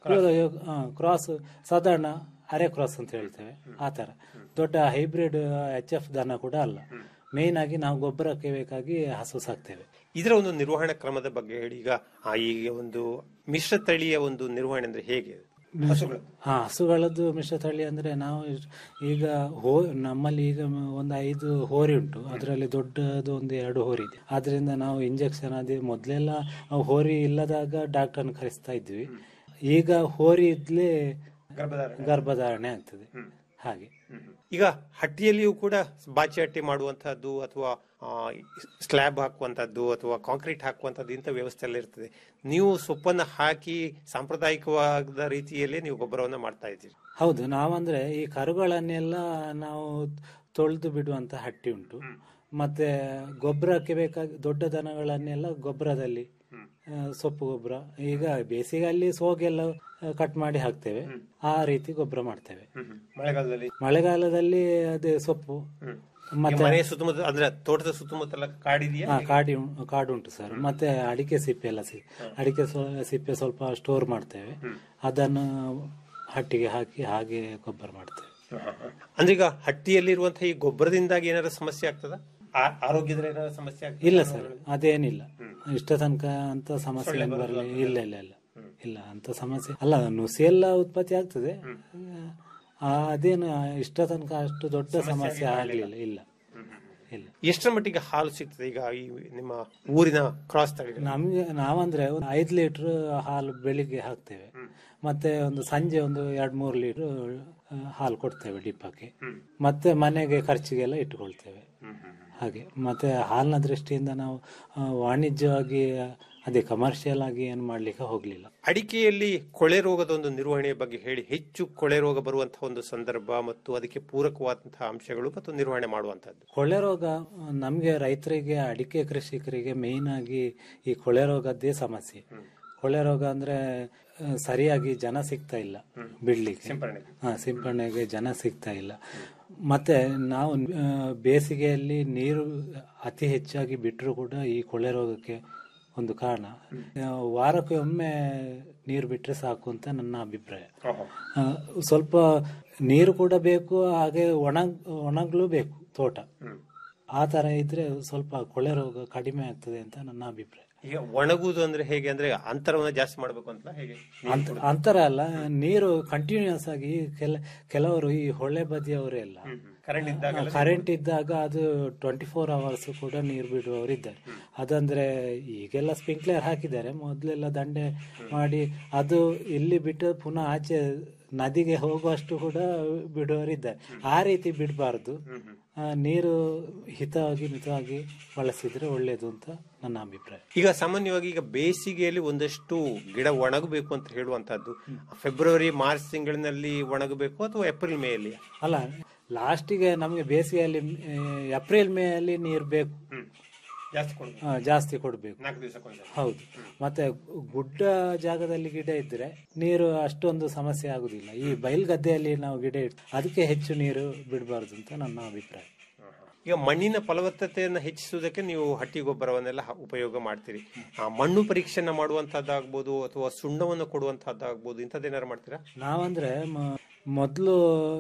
ಕ್ರಾಸ್ ಸಾಧಾರಣ ಅರೆ ಕ್ರಾಸ್ ಅಂತ ಹೇಳ್ತೇವೆ ಆ ತರ ದೊಡ್ಡ ಹೈಬ್ರಿಡ್ ಎಚ್ ಎಫ್ ದನ ಕೂಡ ಅಲ್ಲ ಮೇನ್ ಆಗಿ ನಾವು ಗೊಬ್ಬರಕ್ಕೆ ಬೇಕಾಗಿ ಹಸು ಸಾಕ್ತೇವೆ ಇದರ ಒಂದು ನಿರ್ವಹಣಾ ಕ್ರಮದ ಬಗ್ಗೆ ಹೇಳಿ ಈಗ ಆ, ಈ ಒಂದು ಮಿಶ್ರ ತಳಿಯ ಒಂದು ನಿರ್ವಹಣೆ ಅಂದ್ರೆ ಹೇಗೆ ಹಸುಗಳು ಹಾ ಹಸುಗಳದ್ದು ಮಿಶ್ರ ತಳಿ ಅಂದ್ರೆ ನಾವು ಇಸ್- ಈಗ ಹೋ ನಮ್ಮಲ್ಲಿ ಈಗ ಮ- ಒಂದು ಐದು ಹೋರಿ ಉಂಟು ಅದರಲ್ಲಿ ದೊಡ್ಡದು ಒಂದು ಎರಡು ಹೋರಿ ಇದೆ ಆದ್ರಿಂದ ನಾವು ಇಂಜೆಕ್ಷನ್ ಅದೇ ಮೊದ್ಲೆಲ್ಲ ನಾವು ಹೋರಿ ಇಲ್ಲದಾಗ ಡಾಕ್ಟರ್ನ ಕರೆಸ್ತಾ ಇದ್ವಿ ಈಗ ಹೋರಿ ಇದ್ಲೇ ಗರ್ಭಧಾರಣೆ ಆಗ್ತದೆ ಹಾಗೆ ಈಗ ಹಟ್ಟಿಯಲ್ಲಿಯೂ ಕೂಡ ಬಾಚಿ ಹಟ್ಟಿ ಮಾಡುವಂತಹದ್ದು ಅಥವಾ ಸ್ಲ್ಯಾಬ್ ಹಾಕುವಂತಹದ್ದು ಅಥವಾ ಕಾಂಕ್ರೀಟ್ ಹಾಕುವಂತಹದ್ದು ಇಂಥ ವ್ಯವಸ್ಥೆ ಎಲ್ಲ ಇರ್ತದೆ ನೀವು ಸೊಪ್ಪನ್ನ ಹಾಕಿ ಸಾಂಪ್ರದಾಯಿಕವಾದ ರೀತಿಯಲ್ಲೇ ನೀವು ಗೊಬ್ಬರವನ್ನ ಮಾಡ್ತಾ ಇದ್ದೀರಿ ಹೌದು ನಾವಂದ್ರೆ ಈ ಕರುಗಳನ್ನೆಲ್ಲ ನಾವು ತೊಳೆದು ಬಿಡುವಂತ ಹಟ್ಟಿ ಉಂಟು ಮತ್ತೆ ಗೊಬ್ಬರಕ್ಕೆ ಬೇಕಾಗಿ ದೊಡ್ಡ ದನಗಳನ್ನೆಲ್ಲ ಗೊಬ್ಬರದಲ್ಲಿ ಆ, ಸೊಪ್ಪು ಗೊಬ್ಬರ ಈಗ ಬೇಸಿಗೆಯಲ್ಲಿ ಸೋಗೆಲ್ಲ ಕಟ್ ಮಾಡಿ ಹಾಕ್ತೇವೆ ಆ ರೀತಿ ಗೊಬ್ಬರ ಮಾಡ್ತೇವೆ ಮಳೆಗಾಲದಲ್ಲಿ ಮಳೆಗಾಲದಲ್ಲಿ ಅದೇ ಸೊಪ್ಪು ಈ ಮತ್ತೆ ಮನೆಯ ಸುತ್ತಮುತ್ತ ಅಂದ್ರೆ ತೋಟದ ಸುತ್ತಮುತ್ತಲ ಕಾಡಿದೆಯಾ ಹಾ ಕಾಡಿ ಉಂ- ಕಾಡು ಉಂಟು ಸರ್ ಮತ್ತೆ ಅಡಿಕೆ ಸಿಪ್ಪೆ ಎಲ್ಲ ಸಿ ಅಡಿಕೆ ಸ್ವ- ಸಿಪ್ಪೆ ಸ್ವಲ್ಪ ಸ್ಟೋರ್ ಮಾಡ್ತೇವೆ ಅದನ್ನು ಹಟ್ಟಿಗೆ ಹಾಕಿ ಹಾಗೆ ಗೊಬ್ಬರ ಮಾಡ್ತೇವೆ ಅಂದ್ರೆ ಈಗ ಹಟ್ಟಿಯಲ್ಲಿರುವಂತಹ ಈ ಗೊಬ್ಬರದಿಂದಾಗಿ ಏನಾದ್ರು ಸಮಸ್ಯೆ ಆಗ್ತದ ಆರೋಗ್ಯದ ಏನಾದ್ರು ಸಮಸ್ಯೆ ಆಗ್ತದ ಇಲ್ಲ ಸರ್ ಅದೇನಿಲ್ಲ ಇಷ್ಟ ತನಕ ಅಂತ ಸಮಸ್ಯೆ ಏನು ಬರಲ್ಲ ಇಲ್ಲ ಇಲ್ಲ ಇಲ್ಲ ಇಲ್ಲ ಅಂತ ಸಮಸ್ಯೆ ಅಲ್ಲ ನುಸಿ ಎಲ್ಲ ಉತ್ಪತ್ತಿ ಆಗ್ತದೆ ಆ, ಅದೇನು ಇಷ್ಟ ತನಕ ಅಷ್ಟು ದೊಡ್ಡ ಸಮಸ್ಯೆ ಆಗ್ಲಿಲ್ಲ ಇಲ್ಲ ಇಲ್ಲ ಎಷ್ಟರ ಮಟ್ಟಿಗೆ ಹಾಲು ಸಿಗ್ತದೆ ಈಗ ಈ ನಿಮ್ಮ ಊರಿನ ಕ್ರಾಸ್ ತಳಿ ನಮ್ಗೆ ನಾವಂದ್ರೆ ಒಂದು ಐದು ಲೀಟರ್ ಹಾಲು ಬೆಳಿಗ್ಗೆ ಹಾಕ್ತೇವೆ ಮತ್ತೆ ಒಂದು ಸಂಜೆ ಒಂದು ಎರಡ್ ಮೂರು ಲೀಟರ್ ಹಾಲು ಕೊಡ್ತೇವೆ ಡಿಪ್ಪಕ್ಕೆ ಮತ್ತೆ ಮನೆಗೆ ಖರ್ಚಿಗೆಲ್ಲ ಇಟ್ಟುಕೊಳ್ತೇವೆ ಹಾಗೆ ಮತ್ತೆ ಹಾಲಿನ ದೃಷ್ಟಿಯಿಂದ ನಾವು ಆ, ವಾಣಿಜ್ಯವಾಗಿ ಅದೇ ಕಮರ್ಷಿಯಲ್ ಆಗಿ ಏನು ಮಾಡ್ಲಿಕ್ಕೆ ಹೋಗ್ಲಿಲ್ಲ ಅಡಿಕೆಯಲ್ಲಿ ಕೊಳೆ ರೋಗದ ಒಂದು ನಿರ್ವಹಣೆಯ ಬಗ್ಗೆ ಹೇಳಿ ಹೆಚ್ಚು ಕೊಳೆ ರೋಗ ಬರುವಂತಹ ಒಂದು ಸಂದರ್ಭ ಮತ್ತು ಅದಕ್ಕೆ ಪೂರಕವಾದಂತಹ ಅಂಶಗಳು ಮತ್ತು ನಿರ್ವಹಣೆ ಮಾಡುವಂತಹದ್ದು ಕೊಳೆ ರೋಗ ಆ, ನಮ್ಗೆ ರೈತರಿಗೆ ಅಡಿಕೆ ಕೃಷಿಕರಿಗೆ ಮೇನ್ ಆಗಿ ಈ ಕೊಳೆ ರೋಗದ್ದೇ ಸಮಸ್ಯೆ ಕೊಳೆ ರೋಗ ಅಂದ್ರೆ ಆ, ಸರಿಯಾಗಿ ಜನ ಸಿಗ್ತಾ ಇಲ್ಲ ಬಿಡ್ಲಿಕ್ಕೆ ಹಾ ಸಿಂಪಡಣೆಗೆ ಜನ ಸಿಗ್ತಾ ಇಲ್ಲ ಮತ್ತೆ ನಾವು ಆ, ಬೇಸಿಗೆಯಲ್ಲಿ ನೀರು ಅತಿ ಹೆಚ್ಚಾಗಿ ಬಿಟ್ಟರು ಕೂಡ ಈ ಕೊಳೆ ರೋಗಕ್ಕೆ ಒಂದು ಕಾರಣ ಆ, ವಾರಕ್ಕೆ ಒಮ್ಮೆ ನೀರು ಬಿಟ್ರೆ ಸಾಕು ಅಂತ ನನ್ನ ಅಭಿಪ್ರಾಯ ಆ, ಸ್ವಲ್ಪ ನೀರು ಕೂಡ ಬೇಕು ಹಾಗೆ ಒಣ ಒಣಗ್ಲೂ ಬೇಕು ತೋಟ ಆ ತರ ಇದ್ರೆ ಸ್ವಲ್ಪ ಕೊಳೆ ರೋಗ ಕಡಿಮೆ ಆಗ್ತದೆ ಅಂತ ನನ್ನ ಅಭಿಪ್ರಾಯ ಈಗ ಒಣಗುವುದು ಅಂದ್ರೆ ಹೇಗೆ ಅಂದ್ರೆ ಅಂತರವನ್ನ ಜಾಸ್ತಿ ಮಾಡಬೇಕು ಅಂತ ಹೇಗೆ ಅಂತ- ಅಂತರ ಅಲ್ಲ ನೀರು ಕಂಟಿನ್ಯೂಸ್ ಆಗಿ ಕೆಲ ಕೆಲವರು ಈ ಹೊಳೆ ಬದಿಯವರು ಎಲ್ಲ ಕರೆಂಟ್ ಇದ್ದಾಗ ಕರೆಂಟ್ ಇದ್ದಾಗ ಅದು ಟ್ವೆಂಟಿ ಫೋರ್ ಅವರ್ಸ್ ಕೂಡ ನೀರು ಬಿಡುವವರು ಇದ್ದಾರೆ ಅದಂದ್ರೆ ಈಗೆಲ್ಲ ಸ್ಪ್ರಿಂಕ್ಲರ್ ಹಾಕಿದ್ದಾರೆ ಮೊದಲೆಲ್ಲ ದಂಡೆ ಮಾಡಿ ಅದು ಇಲ್ಲಿ ಬಿಟ್ಟು ಪುನಃ ಆಚೆ ನದಿಗೆ ಹೋಗುವಷ್ಟು ಕೂಡ ಬಿಡುವವರಿದ್ದಾರೆ ಆ ರೀತಿ ಬಿಡಬಾರ್ದು ನೀರು ಹಿತವಾಗಿ ಮಿತವಾಗಿ ಬಳಸಿದ್ರೆ ಒಳ್ಳೇದು ಅಂತ ನನ್ನ ಅಭಿಪ್ರಾಯ ಈಗ ಸಾಮಾನ್ಯವಾಗಿ ಈಗ ಬೇಸಿಗೆಯಲ್ಲಿ ಒಂದಷ್ಟು ಗಿಡ ಒಣಗಬೇಕು ಅಂತ ಹೇಳುವಂತಹದ್ದು ಫೆಬ್ರವರಿ ಮಾರ್ಚ್ ತಿಂಗಳಿನಲ್ಲಿ ಒಣಗಬೇಕು ಅಥವಾ ಏಪ್ರಿಲ್ ಮೇ ಅಲ್ಲಿ ಅಲ್ಲ ಲಾಸ್ಟಿಗೆ ನಮಗೆ ಬೇಸಿಗೆಯಲ್ಲಿ ಆ, ಏಪ್ರಿಲ್ ಮೇ ಅಲ್ಲಿ ನೀರು ಬೇಕು ಜಾಸ್ತಿ ಕೊಡ್ಬೇಕು ಆ, ಜಾಸ್ತಿ ಕೊಡಬೇಕು ನಾಲ್ಕು ದಿವಸಕ್ಕೊಂದ್ಸಲ ಹೌದು ಮತ್ತೆ ಗುಡ್ಡ ಜಾಗದಲ್ಲಿ ಗಿಡ ಇದ್ರೆ ನೀರು ಅಷ್ಟೊಂದು ಸಮಸ್ಯೆ ಆಗುದಿಲ್ಲ ಈ ಬಯಲ್ಗದ್ದೆಯಲ್ಲಿ ನಾವು ಗಿಡ ಇಡ್ ಅದಕ್ಕೆ ಹೆಚ್ಚು ನೀರು ಬಿಡಬಾರ್ದು ಅಂತ ನನ್ನ ಅಭಿಪ್ರಾಯ ಈಗ ಮಣ್ಣಿನ ಫಲವತ್ತತೆಯನ್ನು ಹೆಚ್ಚಿಸುವುದಕ್ಕೆ ನೀವು ಹಟ್ಟಿ ಗೊಬ್ಬರವನ್ನೆಲ್ಲ ಹ- ಉಪಯೋಗ ಮಾಡ್ತೀರಿ ಆ ಮಣ್ಣು ಪರೀಕ್ಷೆನ ಮಾಡುವಂತಹದ್ದಾಗ್ಬೋದು ಅಥವಾ ಸುಣ್ಣವನ್ನು ಕೊಡುವಂತಹದ್ದಾಗ್ಬೋದು ಇಂಥದ್ದೇನಾರು ಮಾಡ್ತೀರಾ ನಾವಂದ್ರೆ ಮ- ಮೊದ್ಲು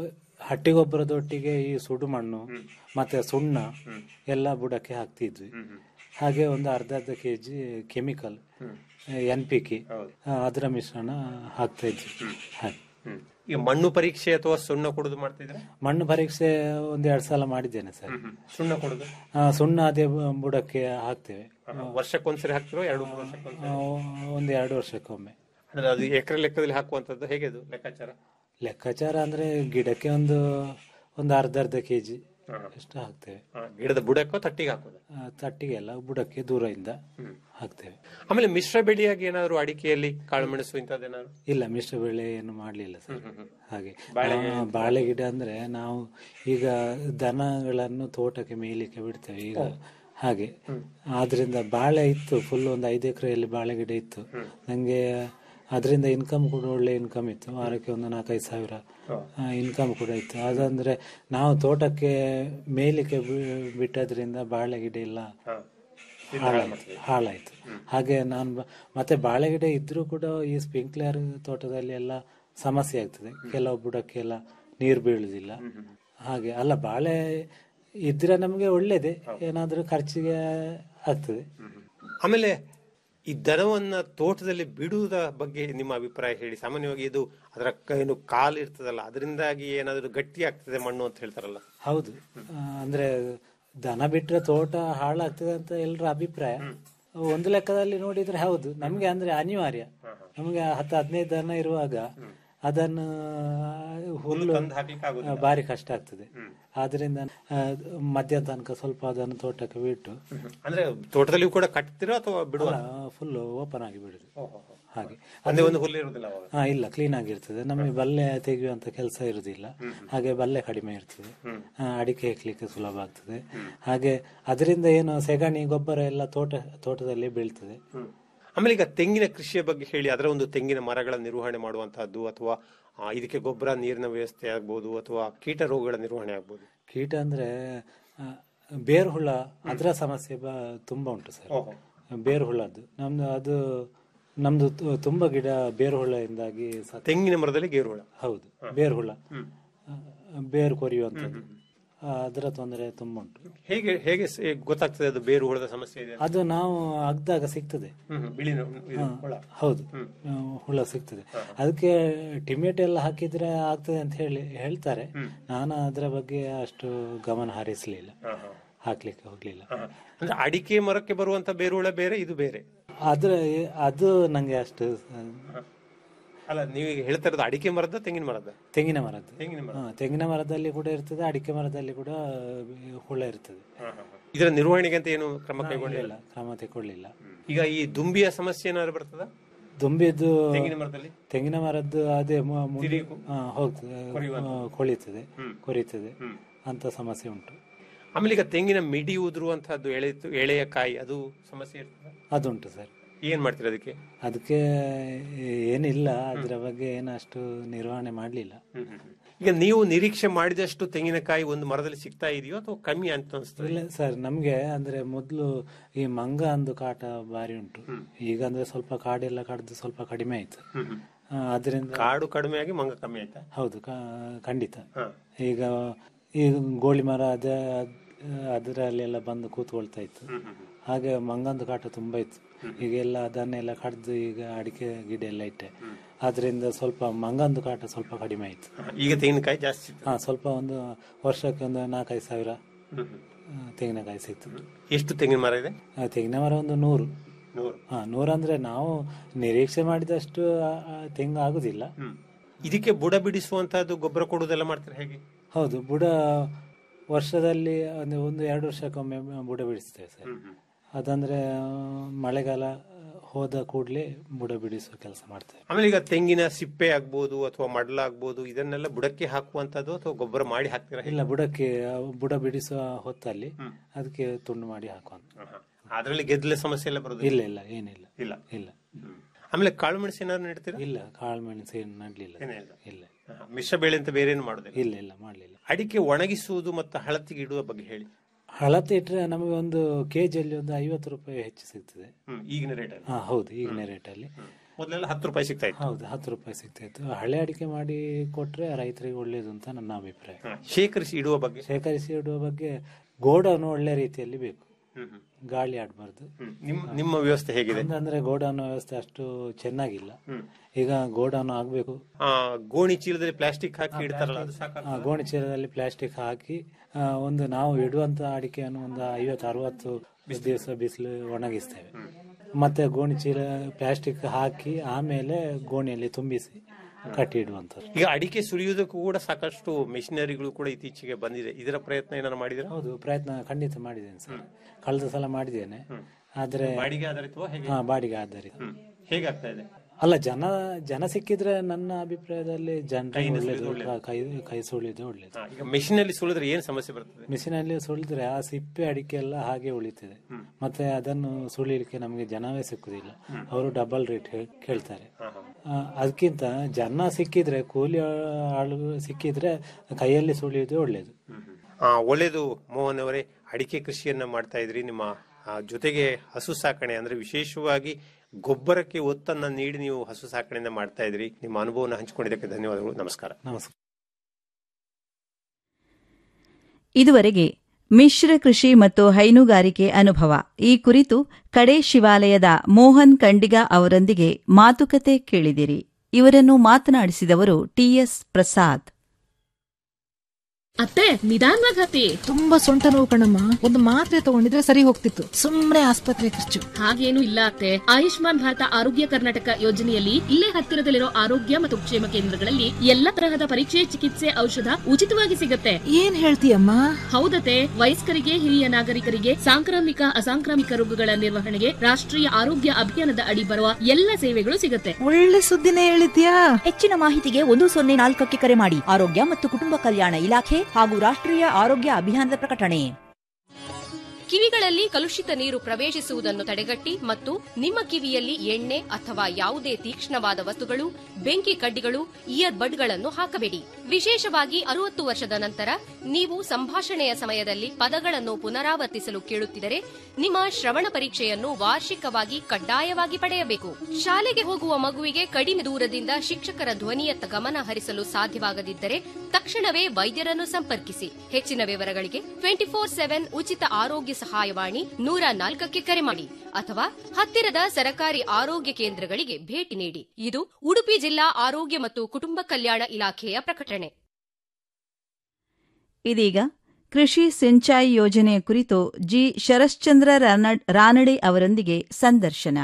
ಹಟ್ಟಿ ಗೊಬ್ಬರದೊಟ್ಟಿಗೆ ಈ ಸುಡು ಮಣ್ಣು ಮತ್ತೆ ಸುಣ್ಣ ಎಲ್ಲ ಬುಡಕ್ಕೆ ಹಾಕ್ತಿದ್ವಿ ಹಾಗೆ ಒಂದು ಅರ್ಧ ಅರ್ಧ K G chemical N P K ಅದರ ಮಿಶ್ರಣ ಹಾಕ್ತಾ ಇದ್ವಿ ಹಾಗೆ ಈಗ ಮಣ್ಣು ಪರೀಕ್ಷೆ ಅಥವಾ ಸುಣ್ಣ ಕೊಡುದು ಮಾಡ್ತಿದ್ರೆ ಮಣ್ಣು ಪರೀಕ್ಷೆ ಒಂದ್ ಎರಡ್ ಸಲ ಮಾಡಿದ್ದೇನೆ ಸರ್ ಸುಣ್ಣ ಕೊಡುದು ಆ, ಸುಣ್ಣ ಅದೇ ಬು- ಬುಡಕ್ಕೆ ಹಾಕ್ತೇವೆ ವರ್ಷಕ್ಕೊಂದ್ಸರಿ ಹಾಕ್ತಿರೋ ಎರಡು ಮೂರು ವರ್ಷಕ್ಕೊಂದ್ಸರಿ ಆ, ಒಂದು ಎರಡು ವರ್ಷಕ್ಕೊಮ್ಮೆ ಅಂದ್ರೆ ಅದು ಎಕರೆ ಲೆಕ್ಕದಲ್ಲಿ ಹಾಕುವಂತದ್ದು ಹೇಗೆ ಅದು ಲೆಕ್ಕಾಚಾರ ಲೆಕ್ಕಾಚಾರ ಅಂದ್ರೆ ಗಿಡಕ್ಕೆ ಒಂದು ಒಂದು ಅರ್ಧ ಅರ್ಧ ಕೆಜಿ ಅಷ್ಟು ಹಾಕ್ತೇವೆ ಗಿಡದ ಬುಡಕ್ಕೋ ತಟ್ಟಿಗೆ ಹಾಕೋದು ಆ, ತಟ್ಟಿಗೆ ಎಲ್ಲ ಬುಡಕ್ಕೆ ದೂರದಿಂದ ಹಾಕ್ತೇವೆ ಆಮೇಲೆ ಮಿಶ್ರ ಬೆಳೆಯಾಗಿ ಏನಾದ್ರು ಅಡಿಕೆಯಲ್ಲಿ ಕಾಳುಮೆಣಸು ಇಂಥದ್ದೇನಾದ್ರು ಇಲ್ಲ ಮಿಶ್ರ ಬೆಳೆ ಏನು ಮಾಡಲಿಲ್ಲ ಸರ್ ಹಾಗೆ ಆ, ಬಾಳೆ ಗಿಡ ಅಂದ್ರೆ ನಾವು ಈಗ ದನಗಳನ್ನು ತೋಟಕ್ಕೆ ಮೇಯ್ಲಿಕ್ಕೆ ಬಿಡ್ತೇವೆ ಈಗ ಹಾಗೆ ಆದ್ರಿಂದ ಬಾಳೆ ಇತ್ತು ಫುಲ್ ಒಂದು ಐದು ಎಕರೆಯಲ್ಲಿ ಬಾಳೆ ಗಿಡ ಇತ್ತು ನಂಗೆ ಅದರಿಂದ ಇನ್ಕಮ್ ಕೂಡ ಒಳ್ಳೆ ಇನ್ಕಮ್ ಇತ್ತು ವಾರಕ್ಕೆ ಒಂದು ನಾಲ್ಕೈದು ಸಾವಿರ ಇನ್ಕಮ್ ಕೂಡ ಇತ್ತು ಅದಂದ್ರೆ ನಾವು ತೋಟಕ್ಕೆ ಮೇಯ್ಲಿಕ್ಕೆ ಬಿ- ಬಿಟ್ಟದ್ರಿಂದ ಬಾಳೆ ಗಿಡ ಎಲ್ಲ ಹಾಳಾಯ್ತು ಹಾಳಾಯ್ತು ಹಾಗೆ ನಾನು ಬ- ಮತ್ತೆ ಬಾಳೆ ಗಿಡ ಇದ್ರೂ ಕೂಡ ಈ ಸ್ಪ್ರಿಂಕ್ಲರ್ ತೋಟದಲ್ಲಿ ಎಲ್ಲ ಸಮಸ್ಯೆ ಆಗ್ತದೆ ಕೆಲವು ಬುಡಕ್ಕೆಲ್ಲ ನೀರು ಬೀಳುದಿಲ್ಲ ಹಾಗೆ ಅಲ್ಲ ಬಾಳೆ ಇದ್ರೆ ನಮಗೆ ಒಳ್ಳೇದೇ ಏನಾದ್ರೂ ಖರ್ಚಿಗೆ ಆಗ್ತದೆ ಆಮೇಲೆ ಈ ದನವನ್ನ ತೋಟದಲ್ಲಿ ಬಿಡುವುದ ಬಗ್ಗೆ ನಿಮ್ಮ ಅಭಿಪ್ರಾಯ ಹೇಳಿ ಸಾಮಾನ್ಯವಾಗಿ ಇದು ಅದರ ಕ- ಏನು ಕಾಲು ಇರ್ತದಲ್ಲ ಅದರಿಂದಾಗಿ ಏನಾದರೂ ಗಟ್ಟಿ ಆಗ್ತದೆ ಮಣ್ಣು ಅಂತ ಹೇಳ್ತಾರಲ್ಲ ಹೌದು ಆ, ಅಂದ್ರೆ ದನ ಬಿಟ್ರೆ ತೋಟ ಹಾಳಾಗ್ತದೆ ಅಂತ ಎಲ್ಲರ ಅಭಿಪ್ರಾಯ ಒಂದು ಲೆಕ್ಕದಲ್ಲಿ ನೋಡಿದ್ರೆ ಹೌದು ನಮ್ಗೆ ಅಂದ್ರೆ ಅನಿವಾರ್ಯ ನಮ್ಗೆ ಹತ್ತು ಹದಿನೈದು ದನ ಇರುವಾಗ ಅದನ್ನು ಹುಲ್ಲು ಆ, ಭಾರಿ ಕಷ್ಟ ಆಗ್ತದೆ ಆದ್ರಿಂದ ಆ, ಮಧ್ಯ ತನಕ ಸ್ವಲ್ಪ ಅದನ್ನು ತೋಟಕ್ಕೆ ಬಿಟ್ಟು ಅಂದ್ರೆ ತೋಟದಲ್ಲಿ ಕೂಡ ಕಟ್ತಿರೋ ಅಥವಾ ಬಿಡುವ ಫುಲ್ ಓಪನ್ ಆಗಿ ಬಿಡುದು ಹಾಗೆ ಒಂದೇ ಒಂದು ಹುಲ್ಲು ಇರುವುದಿಲ್ಲ ಅವಾಗ ಹಾ ಇಲ್ಲ ಕ್ಲೀನ್ ಆಗಿರ್ತದೆ ನಮಗೆ ಬಲ್ಲೆ ತೆಗೆಯುವಂತ ಕೆಲಸ ಇರುವುದಿಲ್ಲ ಹಾಗೆ ಬಲ್ಲೆ ಕಡಿಮೆ ಇರ್ತದೆ ಆ, ಅಡಿಕೆ ಹೆಕ್ಲಿಕ್ಕೆ ಸುಲಭ ಆಗ್ತದೆ ಹಾಗೆ ಅದರಿಂದ ಏನು ಸೆಗಣಿ ಗೊಬ್ಬರ ಎಲ್ಲ ತೋಟ ತೋಟದಲ್ಲಿ ಬೀಳ್ತದೆ ಆಮೇಲೆ ಈಗ ತೆಂಗಿನ ಕೃಷಿಯ ಬಗ್ಗೆ ಹೇಳಿ ಅದರ ಒಂದು ತೆಂಗಿನ ಮರಗಳ ನಿರ್ವಹಣೆ ಮಾಡುವಂತಹದ್ದು ಅಥವಾ ಆ, ಇದಕ್ಕೆ ಗೊಬ್ಬರ ನೀರಿನ ವ್ಯವಸ್ಥೆ ಆಗ್ಬೋದು ಅಥವಾ ಕೀಟ ರೋಗಗಳ ನಿರ್ವಹಣೆ ಆಗ್ಬೋದು ಕೀಟ ಅಂದ್ರೆ ಆ, ಬೇರು ಹುಳ ಅದರ ಸಮಸ್ಯೆ ಬ ತುಂಬಾ ಉಂಟು ಸರ್ ಬೇರು ಹುಳದ್ದು ನಮ್ದು ಅದು ನಮ್ದು ತು- ತುಂಬಾ ಗಿಡ ಬೇರು ಹುಳದಿಂದಾಗಿ ಸತ್ತು- ತೆಂಗಿನ ಮರದಲ್ಲಿ ಗೇರು ಹುಳ ಹೌದು ಬೇರು ಹುಳ ಆ, ಬೇರು ಕೊರಿಯುವಂಥದ್ದು ಆ, ಅದರ ತೊಂದರೆ ತುಂಬಾ ಉಂಟು ಹೇಗೆ ಹೇಗೆ ಸ- ಗೊತ್ತಾಗ್ತದೆ ಅದು ಬೇರು ಹುಳದ ಸಮಸ್ಯೆ ಇದೆ ಅಂತ? ಅದು ನಾವು ಅಗ್ದಾಗ ಸಿಗ್ತದೆ ಹ್ಮ್, ಹ್ಮ್, ಬಿಳಿ ನ- ಇದು ಹಾ, ಹುಳ ಹೌದು ಆ, ಹುಳ ಸಿಗ್ತದೆ ಅದಕ್ಕೆ ಟಿಮೆಟೊ ಎಲ್ಲ ಹಾಕಿದ್ರೆ ಆಗ್ತದೆ ಅಂತ ಹೇಳಿ ಹೇಳ್ತಾರೆ ನಾನು ಅದರ ಬಗ್ಗೆ ಅಷ್ಟು ಗಮನ ಹರಿಸಲಿಲ್ಲ ಹಾಕ್ಲಿಕ್ಕೆ ಹೋಗ್ಲಿಲ್ಲ ಅಂದ್ರೆ ಅಡಿಕೆ ಮರಕ್ಕೆ ಬರುವಂತ ಬೇರು ಹುಳ ಬೇರೆ ಇದು ಬೇರೆ ಅದ್ರ ಅದು ನಂಗೆ ಅಷ್ಟು ಅಲ್ಲ ನೀವು ಈಗ ಹೇಳ್ತಾ ಇರೋದು ಅಡಿಕೆ ಮರದ ತೆಂಗಿನ ಮರದ ತೆಂಗಿನ ಮರದ್ದು ತೆಂಗಿನ ಮರ ಹಾ, ತೆಂಗಿನ ಮರದಲ್ಲಿ ಕೂಡ ಇರ್ತದೆ ಅಡಿಕೆ ಮರದಲ್ಲಿ ಕೂಡ ಹುಳ ಇರ್ತದೆ ಇದರ ನಿರ್ವಹಣೆಗೆ ಅಂತ ಏನು ಕ್ರಮ ಕೈಗೊಂಡಿಲ್ಲ ಇಲ್ಲ ಕ್ರಮ ತಗೊಳ್ಳಿಲ್ಲ ಈಗ ಈ ದುಂಬಿಯ ಸಮಸ್ಯೆ ಏನಾದ್ರು ಬರ್ತದ ದುಂಬಿದ್ದು ತೆಂಗಿನ ಮರದಲ್ಲಿ ತೆಂಗಿನ ಮರದ್ದು ಅದೇ ಮು- ಮುಂದೆ- ಸಿಡಿಕು? ಹಾ, ಹೋಗ್ತದೆ ಆ, ಕೊಳಿತದೆ ಕೊರಿತದೆ ಅಂತ ಸಮಸ್ಯೆ ಉಂಟು ಆಮೇಲೆ ಈಗ ತೆಂಗಿನ ಮಿಡಿ ಉದುರುವಂತಹದ್ದು ಎಳೆ ಎಳೆಯ ಕಾಯಿ ಅದು ಸಮಸ್ಯೆ ಇರ್ತದ ಅದುಂಟು ಸರ್ ಏನ್ ಮಾಡ್ತೀರಾ ಅದಕ್ಕೆ ಅದಕ್ಕೆ ಏನಿಲ್ಲ ಅದರ ಬಗ್ಗೆ ಏನು ಅಷ್ಟು ನಿರ್ವಹಣೆ ಮಾಡಲಿಲ್ಲ ಈಗ ನೀವು ನಿರೀಕ್ಷೆ ಮಾಡಿದಷ್ಟು ತೆಂಗಿನಕಾಯಿ ಒಂದು ಮರದಲ್ಲಿ ಸಿಗ್ತಾ ಇದೆಯೋ ಅಥವಾ ಕಮ್ಮಿ ಅಂತ ಅನಿಸ್ತದೆ ಇಲ್ಲ ಸರ್ ನಮ್ಗೆ ಅಂದ್ರೆ ಮೊದಲು ಈ ಮಂಗ ಅಂದು ಕಾಟ ಬಾರಿ ಉಂಟು ಈಗ ಅಂದ್ರೆ ಸ್ವಲ್ಪ ಕಾಡೆಲ್ಲ ಕಡ್ದು ಸ್ವಲ್ಪ ಕಡಿಮೆ ಆಯ್ತು ಆ, ಅದರಿಂದ ಕಾಡು ಕಡಿಮೆ ಆಗಿ ಮಂಗ ಕಮ್ಮಿ ಆಯ್ತಾ ಹೌದು ಕ- ಖಂಡಿತ ಈಗ ಈ ಗೋಳಿ ಮರ ಅದ ಅದರಲ್ಲೆಲ್ಲ ಬಂದು ಕೂತ್ಕೊಳ್ತಾ ಇತ್ತು ಹಾಗೆ ಮಂಗಂದು ಕಾಟ ತುಂಬಾ ಇತ್ತು ಈಗೆಲ್ಲ ಅದನ್ನೆಲ್ಲ ಕಡ್ದು ಈಗ ಅಡಿಕೆ ಗಿಡ ಎಲ್ಲ ಇಟ್ಟೆ ಅದರಿಂದ ಸ್ವಲ್ಪ ಮಂಗಂದು ಕಾಟ ಸ್ವಲ್ಪ ಕಡಿಮೆ ಆಯ್ತು ಈಗ ತೆಂಗಿನಕಾಯಿ ಜಾಸ್ತಿ ಸಿಗ್ತದೆ. ಹಾ ಸ್ವಲ್ಪ ಒಂದು ವರ್ಷಕ್ಕೆ ಒಂದು ನಾಲ್ಕೈದು ಸಾವಿರ ಆ, ತೆಂಗಿನಕಾಯಿ ಸಿಕ್ತು ಎಷ್ಟು ತೆಂಗಿನ ಮರ ಇದೆ ಆ, ತೆಂಗಿನ ಮರ ಒಂದು ನೂರು ನೂರು ಹಾ ನೂರಂದ್ರೆ ನಾವು ನಿರೀಕ್ಷೆ ಮಾಡಿದಷ್ಟು ಆ, ಆ, ತೆಂಗು ಆಗುದಿಲ್ಲ ಇದಕ್ಕೆ ಬುಡ ಬಿಡಿಸುವಂತಹದ್ದು ಗೊಬ್ಬರ ಕೊಡುವುದೆಲ್ಲ ಮಾಡ್ತಾರೆ ಹೇಗೆ ಹೌದು ಬುಡ ವರ್ಷದಲ್ಲಿ ಒಂದು ಒಂದು ಎರಡು ವರ್ಷಕ್ಕೊಮ್ಮೆ ಬುಡ ಬಿಡಿಸ್ತೇವೆ ಸರ್ ಅದಂದ್ರೆ ಆ, ಮಳೆಗಾಲ ಹೋದ ಕೂಡಲೇ ಬುಡ ಬಿಡಿಸುವ ಕೆಲಸ ಮಾಡ್ತೇವೆ ಆಮೇಲೆ ಈಗ ತೆಂಗಿನ ಸಿಪ್ಪೆ ಆಗ್ಬೋದು ಅಥವಾ ಮಡ್ಲ ಆಗ್ಬೋದು ಇದನ್ನೆಲ್ಲ ಬುಡಕ್ಕೆ ಹಾಕುವಂತದ್ದು ಅಥವಾ ಗೊಬ್ಬರ ಮಾಡಿ ಹಾಕ್ತೀರಾ ಹೇಗೆ? ಇಲ್ಲ ಬುಡಕ್ಕೆ ಆ, ಬುಡ ಬಿಡಿಸುವ ಹೊತ್ತಲ್ಲಿ ಅದಕ್ಕೆ ತುಂಡು ಮಾಡಿ ಹಾಕುವಂತ ಅದ್ರಲ್ಲಿ ಗೆದ್ದಲೆ ಸಮಸ್ಯೆ ಎಲ್ಲ ಬರೋದು ಇಲ್ಲ ಇಲ್ಲ ಏನಿಲ್ಲ ಇಲ್ಲ ಇಲ್ಲ ಆಮೇಲೆ ಕಾಳು ಮೆಣಸು ಏನಾದ್ರು ನೆಡ್ತೀರಾ ಇಲ್ಲ ಕಾಳು ಮೆಣಸು ಏನು ನಡ್ಲಿಲ್ಲ ಏನಿಲ್ಲ. ಇಲ್ಲ ಹಾ, ಮಿಶ್ರ ಬೆಳೆ ಅಂತ ಬೇರೆ ಏನು ಮಾಡುದಿಲ್ಲ ಇಲ್ಲ ಇಲ್ಲ ಮಾಡ್ಲಿಲ್ಲ ಅಡಿಕೆ ಒಣಗಿಸುವುದು ಮತ್ತು ಹಳತಿಗೆ ಇಡುವ ಬಗ್ಗೆ ಹೇಳಿ ಹಳತೆ ಇಟ್ರೆ ನಮಗೆ ಒಂದು ಕೆಜಿಯಲ್ಲಿ ಒಂದು ಐವತ್ತು ರೂಪಾಯಿ ಹೆಚ್ಚು ಸಿಗ್ತದೆ ಹ್ಮ್, ಈಗಿನ ರೇಟ್ ಅಲ್ಲಿ ಹಾ ಹೌದು ಈಗಿನ ರೇಟಲ್ಲಿ ಮೊದಲೆಲ್ಲ ಹತ್ತು ರೂಪಾಯಿ ಸಿಗ್ತಾ ಇತ್ತು ಹೌದು ಹತ್ತು ರೂಪಾಯಿ ಸಿಗ್ತಾ ಇತ್ತು ಹಳೆ ಅಡಿಕೆ ಮಾಡಿ ಕೊಟ್ರೆ ರೈತರಿಗೆ ಒಳ್ಳೇದು ಅಂತ ನನ್ನ ಅಭಿಪ್ರಾಯ ಹಾ, ಶೇಖರಿಸಿ ಇಡುವ ಬಗ್ಗೆ ಶೇಖರಿಸಿ ಇಡುವ ಬಗ್ಗೆ ಗೋಡೌನ್ ಒಳ್ಳೆ ರೀತಿಯಲ್ಲಿ ಬೇಕು ಹ್ಮ್, ಹ್ಮ್. ಗಾಳಿ ಆಡಬಾರ್ದು ಹ್ಮ್. ನಿಮ್ಮ ನಿಮ್ಮ ವ್ಯವಸ್ಥೆ ಹೇಗಿದೆ ಅಂದ್ರೆ ಗೋಡೌನ್ ವ್ಯವಸ್ಥೆ ಅಷ್ಟು ಚೆನ್ನಾಗಿಲ್ಲ ಈಗ ಗೋಡೌನ್ ಆಗ್ಬೇಕು ಆ ಗೋಣಿ ಚೀಲದಲ್ಲಿ ಪ್ಲಾಸ್ಟಿಕ್ ಹಾಕಿ ಇಡ್ತಾರಲ್ಲ ಅದು ಸಾಕ ಆ, ಗೋಣಿ ಚೀಲದಲ್ಲಿ ಪ್ಲಾಸ್ಟಿಕ್ ಹಾಕಿ ಆ, ಒಂದು ನಾವು ಇಡುವಂತ ಅಡಿಕೆಯನ್ನು ಒಂದು ಐವತ್ತು ಅರವತ್ತು ದಿವಸ ಬಿಸಿಲು ಒಣಗಿಸ್ತೇವೆ ಮತ್ತೆ ಗೋಣಿ ಚೀಲ ಪ್ಲಾಸ್ಟಿಕ್ ಹಾಕಿ ಆಮೇಲೆ ಗೋಣಿಯಲ್ಲಿ ತುಂಬಿಸಿ ಕಟ್ಟಿ ಇಡುವಂಥದ್ದು ಈಗ ಅಡಿಕೆ ಸುಲಿಯುವುದಕ್ಕೂ ಕೂಡ ಸಾಕಷ್ಟು ಮೆಷಿನರಿಗಳು ಕೂಡ ಇತ್ತೀಚೆಗೆ ಬಂದಿದೆ ಇದರ ಪ್ರಯತ್ನ ಏನಾದ್ರು ಮಾಡಿದ್ರೆ ಹೌದು ಪ್ರಯತ್ನ ಖಂಡಿತ ಮಾಡಿದ್ದೇನೆ ಸರ್ ಕಳೆದ ಸಲ ಮಾಡಿದ್ದೇನೆ ಆದ್ರೆ ಬಾಡಿಗೆ ಆಧಾರಿತವೋ ಹೇಗೆ? ಹಾ ಬಾಡಿಗೆ ಆಧಾರಿತ ಹೇಗಾಗ್ತಾ ಇದೆ ಅಲ್ಲ ಜನ ಜನ ಸಿಕ್ಕಿದ್ರೆ ನನ್ನ ಅಭಿಪ್ರಾಯದಲ್ಲಿ ಜನರಿಗೆ ಕೈಯಿಂದ ಒಳ್ಳೇದು ಸುಲಿಯೋದು ಒಳ್ಳೇದು. ಕೈ ಕೈ ಸುಳಿಯೋದು ಒಳ್ಳೇದು ಹಾ, ಈಗ ಮೆಷಿನ್ ಅಲ್ಲಿ ಸುಲಿದ್ರೆ ಏನ್ ಸಮಸ್ಯೆ ಬರ್ತದೆ ಮಿಷಿನಲ್ಲಿ ಸುಲಿದ್ರೆ ಆ ಸಿಪ್ಪೆ ಅಡಿಕೆ ಎಲ್ಲ ಹಾಗೆ ಉಳಿತದೆ ಮತ್ತೆ ಅದನ್ನು ಸುಳಿಲಿಕ್ಕೆ ನಮಗೆ ಜನವೇ ಸಿಕ್ಕುದಿಲ್ಲ ಅವರು ಡಬಲ್ ರೇಟ್ ಕೇಳ್ತಾರೆ ಆ, ಅದಕ್ಕಿಂತ ಜನ ಸಿಕ್ಕಿದ್ರೆ ಕೂಲಿ ಆಳು ಸಿಕ್ಕಿದ್ರೆ ಕೈಯಲ್ಲಿ ಸುಳಿಯೋದು ಒಳ್ಳೇದು ಆ, ಒಳ್ಳೇದು ಮೋಹನ್ ಅವರೇ ಅಡಿಕೆ ಕೃಷಿಯನ್ನ ಮಾಡ್ತಾ ಇದ್ರಿ ನಿಮ್ಮ ಆ, ಜೊತೆಗೆ ಹಸು ಸಾಕಣೆ ಅಂದ್ರೆ ವಿಶೇಷವಾಗಿ ಗೊಬ್ಬರಕ್ಕೆ ಒತ್ತನ್ನ ನೀಡಿ ನೀವು ಹಸು ಸಾಕಣೆಯನ್ನ ಮಾಡ್ತಾ ಇದ್ರಿ ನಿಮ್ಮ ಅನುಭವನ ಹಂಚಿಕೊಂಡಿದ್ದಕ್ಕೆ ಧನ್ಯವಾದಗಳು ನಮಸ್ಕಾರ ನಮಸ್ಕಾರ ಇದುವರೆಗೆ ಮಿಶ್ರ ಕೃಷಿ ಮತ್ತು ಹೈನುಗಾರಿಕೆ ಅನುಭವ ಈ ಕುರಿತು ಕಡೆ ಶಿವಾಲಯದ ಮೋಹನ್ ಕಂಡಿಗ ಅವರೊಂದಿಗೆ ಮಾತುಕತೆ ಕೇಳಿದಿರಿ ಇವರನ್ನು ಮಾತನಾಡಿಸಿದವರು ಟಿಎಸ್ ಪ್ರಸಾದ್ ಅತ್ತೆ ನಿಧಾನವಾಗಿ ಹತ್ತಿ ತುಂಬಾ ಸೊಂಟ ನೋವು ಕಣಮ್ಮ ಒಂದು ಮಾತ್ರೆ ತಗೊಂಡಿದ್ರೆ ಸರಿ ಹೋಗ್ತಿತ್ತು ಸುಮ್ಮನೆ ಆಸ್ಪತ್ರೆ ಖರ್ಚು ಹಾಗೇನು ಇಲ್ಲ ಅತ್ತೆ ಆಯುಷ್ಮಾನ್ ಭಾರತ ಆರೋಗ್ಯ ಕರ್ನಾಟಕ ಯೋಜನೆಯಲ್ಲಿ ಇಲ್ಲೇ ಹತ್ತಿರದಲ್ಲಿರೋ ಆರೋಗ್ಯ ಮತ್ತು ಕ್ಷೇಮ ಕೇಂದ್ರಗಳಲ್ಲಿ ಎಲ್ಲ ತರಹದ ಪರೀಕ್ಷೆ ಚಿಕಿತ್ಸೆ ಔಷಧ ಉಚಿತವಾಗಿ ಸಿಗತ್ತೆ ಏನ್ ಹೇಳ್ತೀಯಮ್ಮ ಹೌದತೆ ವಯಸ್ಕರಿಗೆ ಹಿರಿಯ ನಾಗರಿಕರಿಗೆ ಸಾಂಕ್ರಾಮಿಕ ಅಸಾಂಕ್ರಾಮಿಕ ರೋಗಗಳ ನಿರ್ವಹಣೆಗೆ ರಾಷ್ಟ್ರೀಯ ಆರೋಗ್ಯ ಅಭಿಯಾನದ ಅಡಿ ಬರುವ ಎಲ್ಲ ಸೇವೆಗಳು ಸಿಗತ್ತೆ ಒಳ್ಳೆ ಸುದ್ದಿನೇ ಹೇಳಿದ್ಯಾ ಹೆಚ್ಚಿನ ಮಾಹಿತಿಗೆ ಒಂದು ಸೊನ್ನೆ ನಾಲ್ಕಕ್ಕೆ ಕರೆ ಮಾಡಿ ಆರೋಗ್ಯ ಮತ್ತು ಕುಟುಂಬ ಕಲ್ಯಾಣ ಇಲಾಖೆ ಹಾಗೂ ರಾಷ್ಟ್ರೀಯ ಆರೋಗ್ಯ ಅಭಿಯಾನದ ಪ್ರಕಟಣೆ ಕಿವಿಗಳಲ್ಲಿ ಕಲುಷಿತ ನೀರು ಪ್ರವೇಶಿಸುವುದನ್ನು ತಡೆಗಟ್ಟಿ ಮತ್ತು ನಿಮ್ಮ ಕಿವಿಯಲ್ಲಿ ಎಣ್ಣೆ ಅಥವಾ ಯಾವುದೇ ತೀಕ್ಷ್ಣವಾದ ವಸ್ತುಗಳು ಬೆಂಕಿ ಕಡ್ಡಿಗಳು ಇಯರ್ ಬಡ್ಗಳನ್ನು ಹಾಕಬೇಡಿ ವಿಶೇಷವಾಗಿ ಅರುವತ್ತು ವರ್ಷದ ನಂತರ ನೀವು ಸಂಭಾಷಣೆಯ ಸಮಯದಲ್ಲಿ ಪದಗಳನ್ನು ಪುನರಾವರ್ತಿಸಲು ಕೇಳುತ್ತಿದ್ದರೆ ನಿಮ್ಮ ಶ್ರವಣ ಪರೀಕ್ಷೆಯನ್ನು ವಾರ್ಷಿಕವಾಗಿ ಕಡ್ಡಾಯವಾಗಿ ಪಡೆಯಬೇಕು ಶಾಲೆಗೆ ಹೋಗುವ ಮಗುವಿಗೆ ಕಡಿಮೆ ದೂರದಿಂದ ಶಿಕ್ಷಕರ ಧ್ವನಿಯತ್ತ ಗಮನ ಹರಿಸಲು ಸಾಧ್ಯವಾಗದಿದ್ದರೆ ತಕ್ಷಣವೇ ವೈದ್ಯರನ್ನು ಸಂಪರ್ಕಿಸಿ ಹೆಚ್ಚಿನ ವಿವರಗಳಿಗೆ ಟ್ವೆಂಟಿ ಫೋರ್ ಸೆವೆನ್ ಉಚಿತ ಆರೋಗ್ಯ ಸಹಾಯವಾಣಿ ನೂರ ನಾಲ್ಕಕ್ಕೆ ಕರೆ ಮಾಡಿ ಅಥವಾ ಹತ್ತಿರದ ಸರಕಾರಿ ಆರೋಗ್ಯ ಕೇಂದ್ರಗಳಿಗೆ ಭೇಟಿ ನೀಡಿ ಇದು ಉಡುಪಿ ಜಿಲ್ಲಾ ಆರೋಗ್ಯ ಮತ್ತು ಕುಟುಂಬ ಕಲ್ಯಾಣ ಇಲಾಖೆಯ ಪ್ರಕಟಣೆ ಇದೀಗ ಕೃಷಿ ಸಿಂಚಾಯಿ ಯೋಜನೆಯ ಕುರಿತು ಜಿ ಶರಶ್ಚಂದ್ರ ರಾನಡ್- ರಾನಡೆ ಅವರೊಂದಿಗೆ ಸಂದರ್ಶನ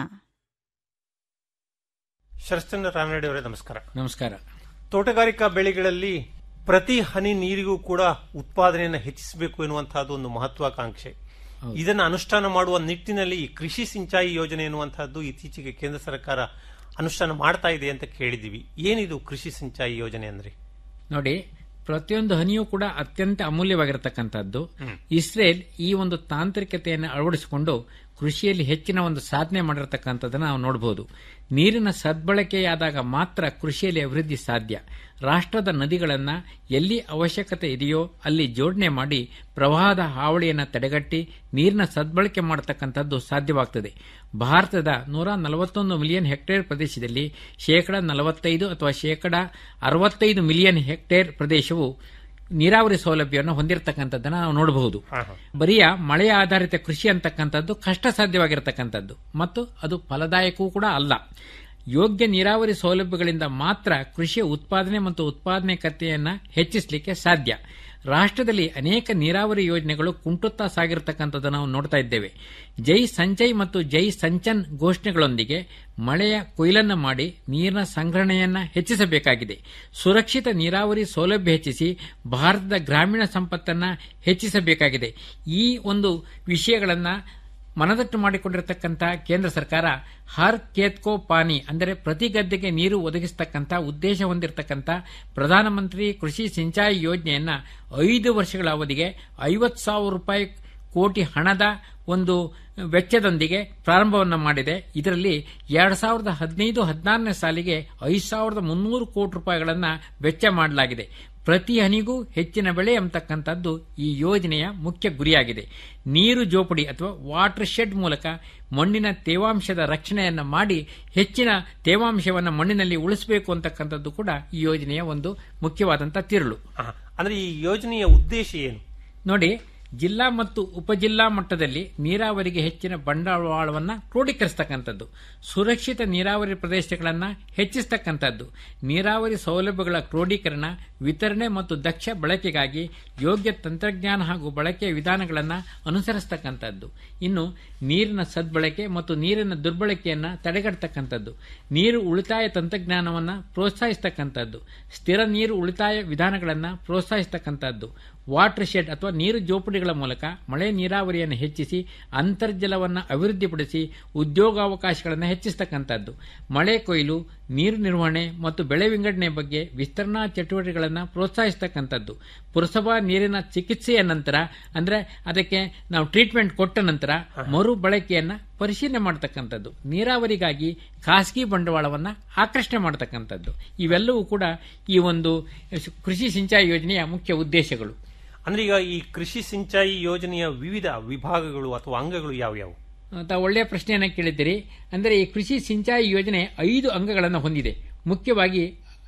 ಶರಶ್ಚಂದ್ರ ರಾನಡೆ ಅವರೇ ನಮಸ್ಕಾರ ನಮಸ್ಕಾರ ತೋಟಗಾರಿಕಾ ಬೆಳೆಗಳಲ್ಲಿ ಪ್ರತಿ ಹನಿ ನೀರಿಗೂ ಕೂಡ ಉತ್ಪಾದನೆಯನ್ನು ಹೆಚ್ಚಿಸಬೇಕು ಎನ್ನುವಂತಹದ್ದು ಒಂದು ಮಹತ್ವಾಕಾಂಕ್ಷೆ ಇದನ್ನ ಅನುಷ್ಠಾನ ಮಾಡುವ ನಿಟ್ಟಿನಲ್ಲಿ ಈ ಕೃಷಿ ಸಿಂಚಾಯಿ ಯೋಜನೆ ಎನ್ನುವಂತಹದ್ದು ಇತ್ತೀಚೆಗೆ ಕೇಂದ್ರ ಸರ್ಕಾರ ಅನುಷ್ಠಾನ ಮಾಡ್ತಾ ಇದೆ ಅಂತ ಕೇಳಿದೀವಿ ಏನಿದು ಕೃಷಿ ಸಿಂಚಾಯಿ ಯೋಜನೆ ಅಂದ್ರೆ ನೋಡಿ ಪ್ರತಿಯೊಂದು ಹನಿಯೂ ಕೂಡ ಅತ್ಯಂತ ಅಮೂಲ್ಯವಾಗಿರತಕ್ಕಂಥದ್ದು ಇಸ್ರೇಲ್ ಈ ಒಂದು ತಾಂತ್ರಿಕತೆಯನ್ನು ಅಳವಡಿಸಿಕೊಂಡು ಕೃಷಿಯಲ್ಲಿ ಹೆಚ್ಚಿನ ಒಂದು ಸಾಧನೆ ಮಾಡಿರತಕ್ಕಂಥದ್ದನ್ನು ನಾವು ನೋಡಬಹುದು ನೀರಿನ ಸದ್ಬಳಕೆಯಾದಾಗ ಮಾತ್ರ ಕೃಷಿಯಲ್ಲಿ ಅಭಿವೃದ್ಧಿ ಸಾಧ್ಯ ರಾಷ್ಟ್ರದ ನದಿಗಳನ್ನು ಎಲ್ಲಿ ಅವಶ್ಯಕತೆ ಇದೆಯೋ ಅಲ್ಲಿ ಜೋಡಣೆ ಮಾಡಿ ಪ್ರವಾಹದ ಹಾವಳಿಯನ್ನು ತಡೆಗಟ್ಟಿ ನೀರಿನ ಸದ್ಬಳಕೆ ಮಾಡತಕ್ಕಂಥದ್ದು ಸಾಧ್ಯವಾಗ್ತದೆ ಭಾರತದ ನೂರ ನಲವತ್ತೊಂದು ಮಿಲಿಯನ್ ಹೆಕ್ಟೇರ್ ಪ್ರದೇಶದಲ್ಲಿ ಶೇಕಡ ನಲವತ್ತೈದು ಅಥವಾ ಶೇಕಡ ಅರವತ್ತೈದು ಮಿಲಿಯನ್ ಹೆಕ್ಟೇರ್ ಪ್ರದೇಶವು ನೀರಾವರಿ ಸೌಲಭ್ಯವನ್ನು ಹೊಂದಿರತಕ್ಕಂಥದ್ದನ್ನು ನಾವು ನೋಡಬಹುದು ಬರಿಯ ಮಳೆಯ ಆಧಾರಿತ ಕೃಷಿ ಅಂತಕ್ಕಂಥದ್ದು ಕಷ್ಟ ಸಾಧ್ಯವಾಗಿರತಕ್ಕಂಥದ್ದು ಮತ್ತು ಅದು ಫಲದಾಯಕವೂ ಕೂಡ ಅಲ್ಲ ಯೋಗ್ಯ ನೀರಾವರಿ ಸೌಲಭ್ಯಗಳಿಂದ ಮಾತ್ರ ಕೃಷಿಯ ಉತ್ಪಾದನೆ ಮತ್ತು ಉತ್ಪಾದನೆಕತೆಯನ್ನು ಹೆಚ್ಚಿಸಲಿಕ್ಕೆ ಸಾಧ್ಯ ರಾಷ್ಟ್ರದಲ್ಲಿ ಅನೇಕ ನೀರಾವರಿ ಯೋಜನೆಗಳು ಕುಂಟುತ್ತಾ ಸಾಗಿರತಕ್ಕಂಥದ್ದನ್ನು ನಾವು ನೋಡ್ತಾ ಇದ್ದೇವೆ ಜೈ ಸಂಚಯ್ ಮತ್ತು ಜೈ ಸಂಚನ್ ಘೋಷಣೆಗಳೊಂದಿಗೆ ಮಳೆಯ ಕೊಯ್ಲನ್ನು ಮಾಡಿ ನೀರಿನ ಸಂಗ್ರಹಣೆಯನ್ನ ಹೆಚ್ಚಿಸಬೇಕಾಗಿದೆ ಸುರಕ್ಷಿತ ನೀರಾವರಿ ಸೌಲಭ್ಯ ಹೆಚ್ಚಿಸಿ ಭಾರತದ ಗ್ರಾಮೀಣ ಸಂಪತ್ತನ್ನು ಹೆಚ್ಚಿಸಬೇಕಾಗಿದೆ ಈ ಒಂದು ವಿಷಯಗಳನ್ನು ಮನದಟ್ಟು ಮಾಡಿಕೊಂಡಿರತಕ್ಕಂಥ ಕೇಂದ್ರ ಸರ್ಕಾರ ಹರ್ ಕೇತ್ಕೋ ಪಾನಿ ಅಂದರೆ ಪ್ರತಿ ಗದ್ದೆಗೆ ನೀರು ಒದಗಿಸತಕ್ಕಂಥ ಉದ್ದೇಶ ಹೊಂದಿರತಕ್ಕಂಥ ಪ್ರಧಾನಮಂತ್ರಿ ಕೃಷಿ ಸಿಂಚಾಯಿ ಯೋಜನೆಯನ್ನ ಐದು ವರ್ಷಗಳ ಅವಧಿಗೆ ಐವತ್ತು ಸಾವಿರ ರೂಪಾಯಿ ಕೋಟಿ ಹಣದ ಒಂದು ವೆಚ್ಚದೊಂದಿಗೆ ಪ್ರಾರಂಭವನ್ನು ಮಾಡಿದೆ ಇದರಲ್ಲಿ ಎರಡು ಸಾವಿರದ ಹದಿನೈದು ಹದಿನಾರನೇ ಸಾಲಿಗೆ ಐದು ಸಾವಿರದ ಮುನ್ನೂರು ಕೋಟಿ ರೂಪಾಯಿಗಳನ್ನು ವೆಚ್ಚ ಮಾಡಲಾಗಿದೆ ಪ್ರತಿ ಹನಿಗೂ ಹೆಚ್ಚಿನ ಬೆಳೆ ಎಂಬತಕ್ಕಂಥದ್ದು ಈ ಯೋಜನೆಯ ಮುಖ್ಯ ಗುರಿಯಾಗಿದೆ ನೀರು ಜೋಪಡಿ ಅಥವಾ ವಾಟರ್ ಶೆಡ್ ಮೂಲಕ ಮಣ್ಣಿನ ತೇವಾಂಶದ ರಕ್ಷಣೆಯನ್ನು ಮಾಡಿ ಹೆಚ್ಚಿನ ತೇವಾಂಶವನ್ನು ಮಣ್ಣಿನಲ್ಲಿ ಉಳಿಸಬೇಕು ಅಂತಕ್ಕಂಥದ್ದು ಕೂಡ ಈ ಯೋಜನೆಯ ಒಂದು ಮುಖ್ಯವಾದಂತಹ ತಿರುಳು ಅಂದ್ರೆ ಈ ಯೋಜನೆಯ ಉದ್ದೇಶ ಏನು ನೋಡಿ ಜಿಲ್ಲಾ ಮತ್ತು ಉಪಜಿಲ್ಲಾ ಮಟ್ಟದಲ್ಲಿ ನೀರಾವರಿಗೆ ಹೆಚ್ಚಿನ ಬಂಡವಾಳವನ್ನು ಕ್ರೋಢೀಕರಿಸತಕ್ಕಂಥದ್ದು ಸುರಕ್ಷಿತ ನೀರಾವರಿ ಪ್ರದೇಶಗಳನ್ನು ಹೆಚ್ಚಿಸತಕ್ಕಂಥದ್ದು ನೀರಾವರಿ ಸೌಲಭ್ಯಗಳ ಕ್ರೋಢೀಕರಣ ವಿತರಣೆ ಮತ್ತು ದಕ್ಷ ಬಳಕೆಗಾಗಿ ಯೋಗ್ಯ ತಂತ್ರಜ್ಞಾನ ಹಾಗೂ ಬಳಕೆಯ ವಿಧಾನಗಳನ್ನು ಅನುಸರಿಸತಕ್ಕಂಥದ್ದು ಇನ್ನು ನೀರಿನ ಸದ್ಬಳಕೆ ಮತ್ತು ನೀರಿನ ದುರ್ಬಳಕೆಯನ್ನು ತಡೆಗಟ್ಟತಕ್ಕಂಥದ್ದು ನೀರು ಉಳಿತಾಯ ತಂತ್ರಜ್ಞಾನವನ್ನು ಪ್ರೋತ್ಸಾಹಿಸತಕ್ಕಂಥದ್ದು ಸ್ಥಿರ ನೀರು ಉಳಿತಾಯ ವಿಧಾನಗಳನ್ನು ಪ್ರೋತ್ಸಾಹಿಸತಕ್ಕಂಥದ್ದು ವಾಟರ್ ಶೆಡ್ ಅಥವಾ ನೀರು ಜೋಪಡಿಗಳ ಮೂಲಕ ಮಳೆ ನೀರಾವರಿಯನ್ನು ಹೆಚ್ಚಿಸಿ ಅಂತರ್ಜಲವನ್ನು ಅಭಿವೃದ್ಧಿಪಡಿಸಿ ಉದ್ಯೋಗಾವಕಾಶಗಳನ್ನು ಹೆಚ್ಚಿಸತಕ್ಕಂಥದ್ದು ಮಳೆ ಕೊಯ್ಲು ನೀರು ನಿರ್ವಹಣೆ ಮತ್ತು ಬೆಳೆ ವಿಂಗಡಣೆ ಬಗ್ಗೆ ವಿಸ್ತರಣಾ ಚಟುವಟಿಕೆಗಳನ್ನು ಪ್ರೋತ್ಸಾಹಿಸತಕ್ಕಂಥದ್ದು ಪುರಸಭಾ ನೀರಿನ ಚಿಕಿತ್ಸೆಯ ನಂತರ ಅಂದ್ರೆ ಅದಕ್ಕೆ ನಾವು ಟ್ರೀಟ್ಮೆಂಟ್ ಕೊಟ್ಟ ನಂತರ ಮರು ಬಳಕೆಯನ್ನ ಪರಿಶೀಲನೆ ಮಾಡತಕ್ಕಂಥದ್ದು ನೀರಾವರಿಗಾಗಿ ಖಾಸಗಿ ಬಂಡವಾಳವನ್ನು ಆಕರ್ಷಣೆ ಮಾಡತಕ್ಕಂಥದ್ದು ಇವೆಲ್ಲವೂ ಕೂಡ ಈ ಒಂದು ಕೃಷಿ ಸಿಂಚಾಯಿ ಯೋಜನೆಯ ಮುಖ್ಯ ಉದ್ದೇಶಗಳು ಅಂದ್ರೆ ಈಗ ಈ ಕೃಷಿ ಸಿಂಚಾಯಿ ಯೋಜನೆಯ ವಿವಿಧ ವಿಭಾಗಗಳು ಅಥವಾ ಅಂಗಗಳು ಯಾವ್ಯಾವು ತಾವು ಒಳ್ಳೆಯ ಪ್ರಶ್ನೆಯನ್ನು ಕೇಳಿದ್ದೀರಿ ಅಂದರೆ ಈ ಕೃಷಿ ಸಿಂಚಾಯಿ ಯೋಜನೆ ಐದು ಅಂಗಗಳನ್ನು ಹೊಂದಿದೆ ಮುಖ್ಯವಾಗಿ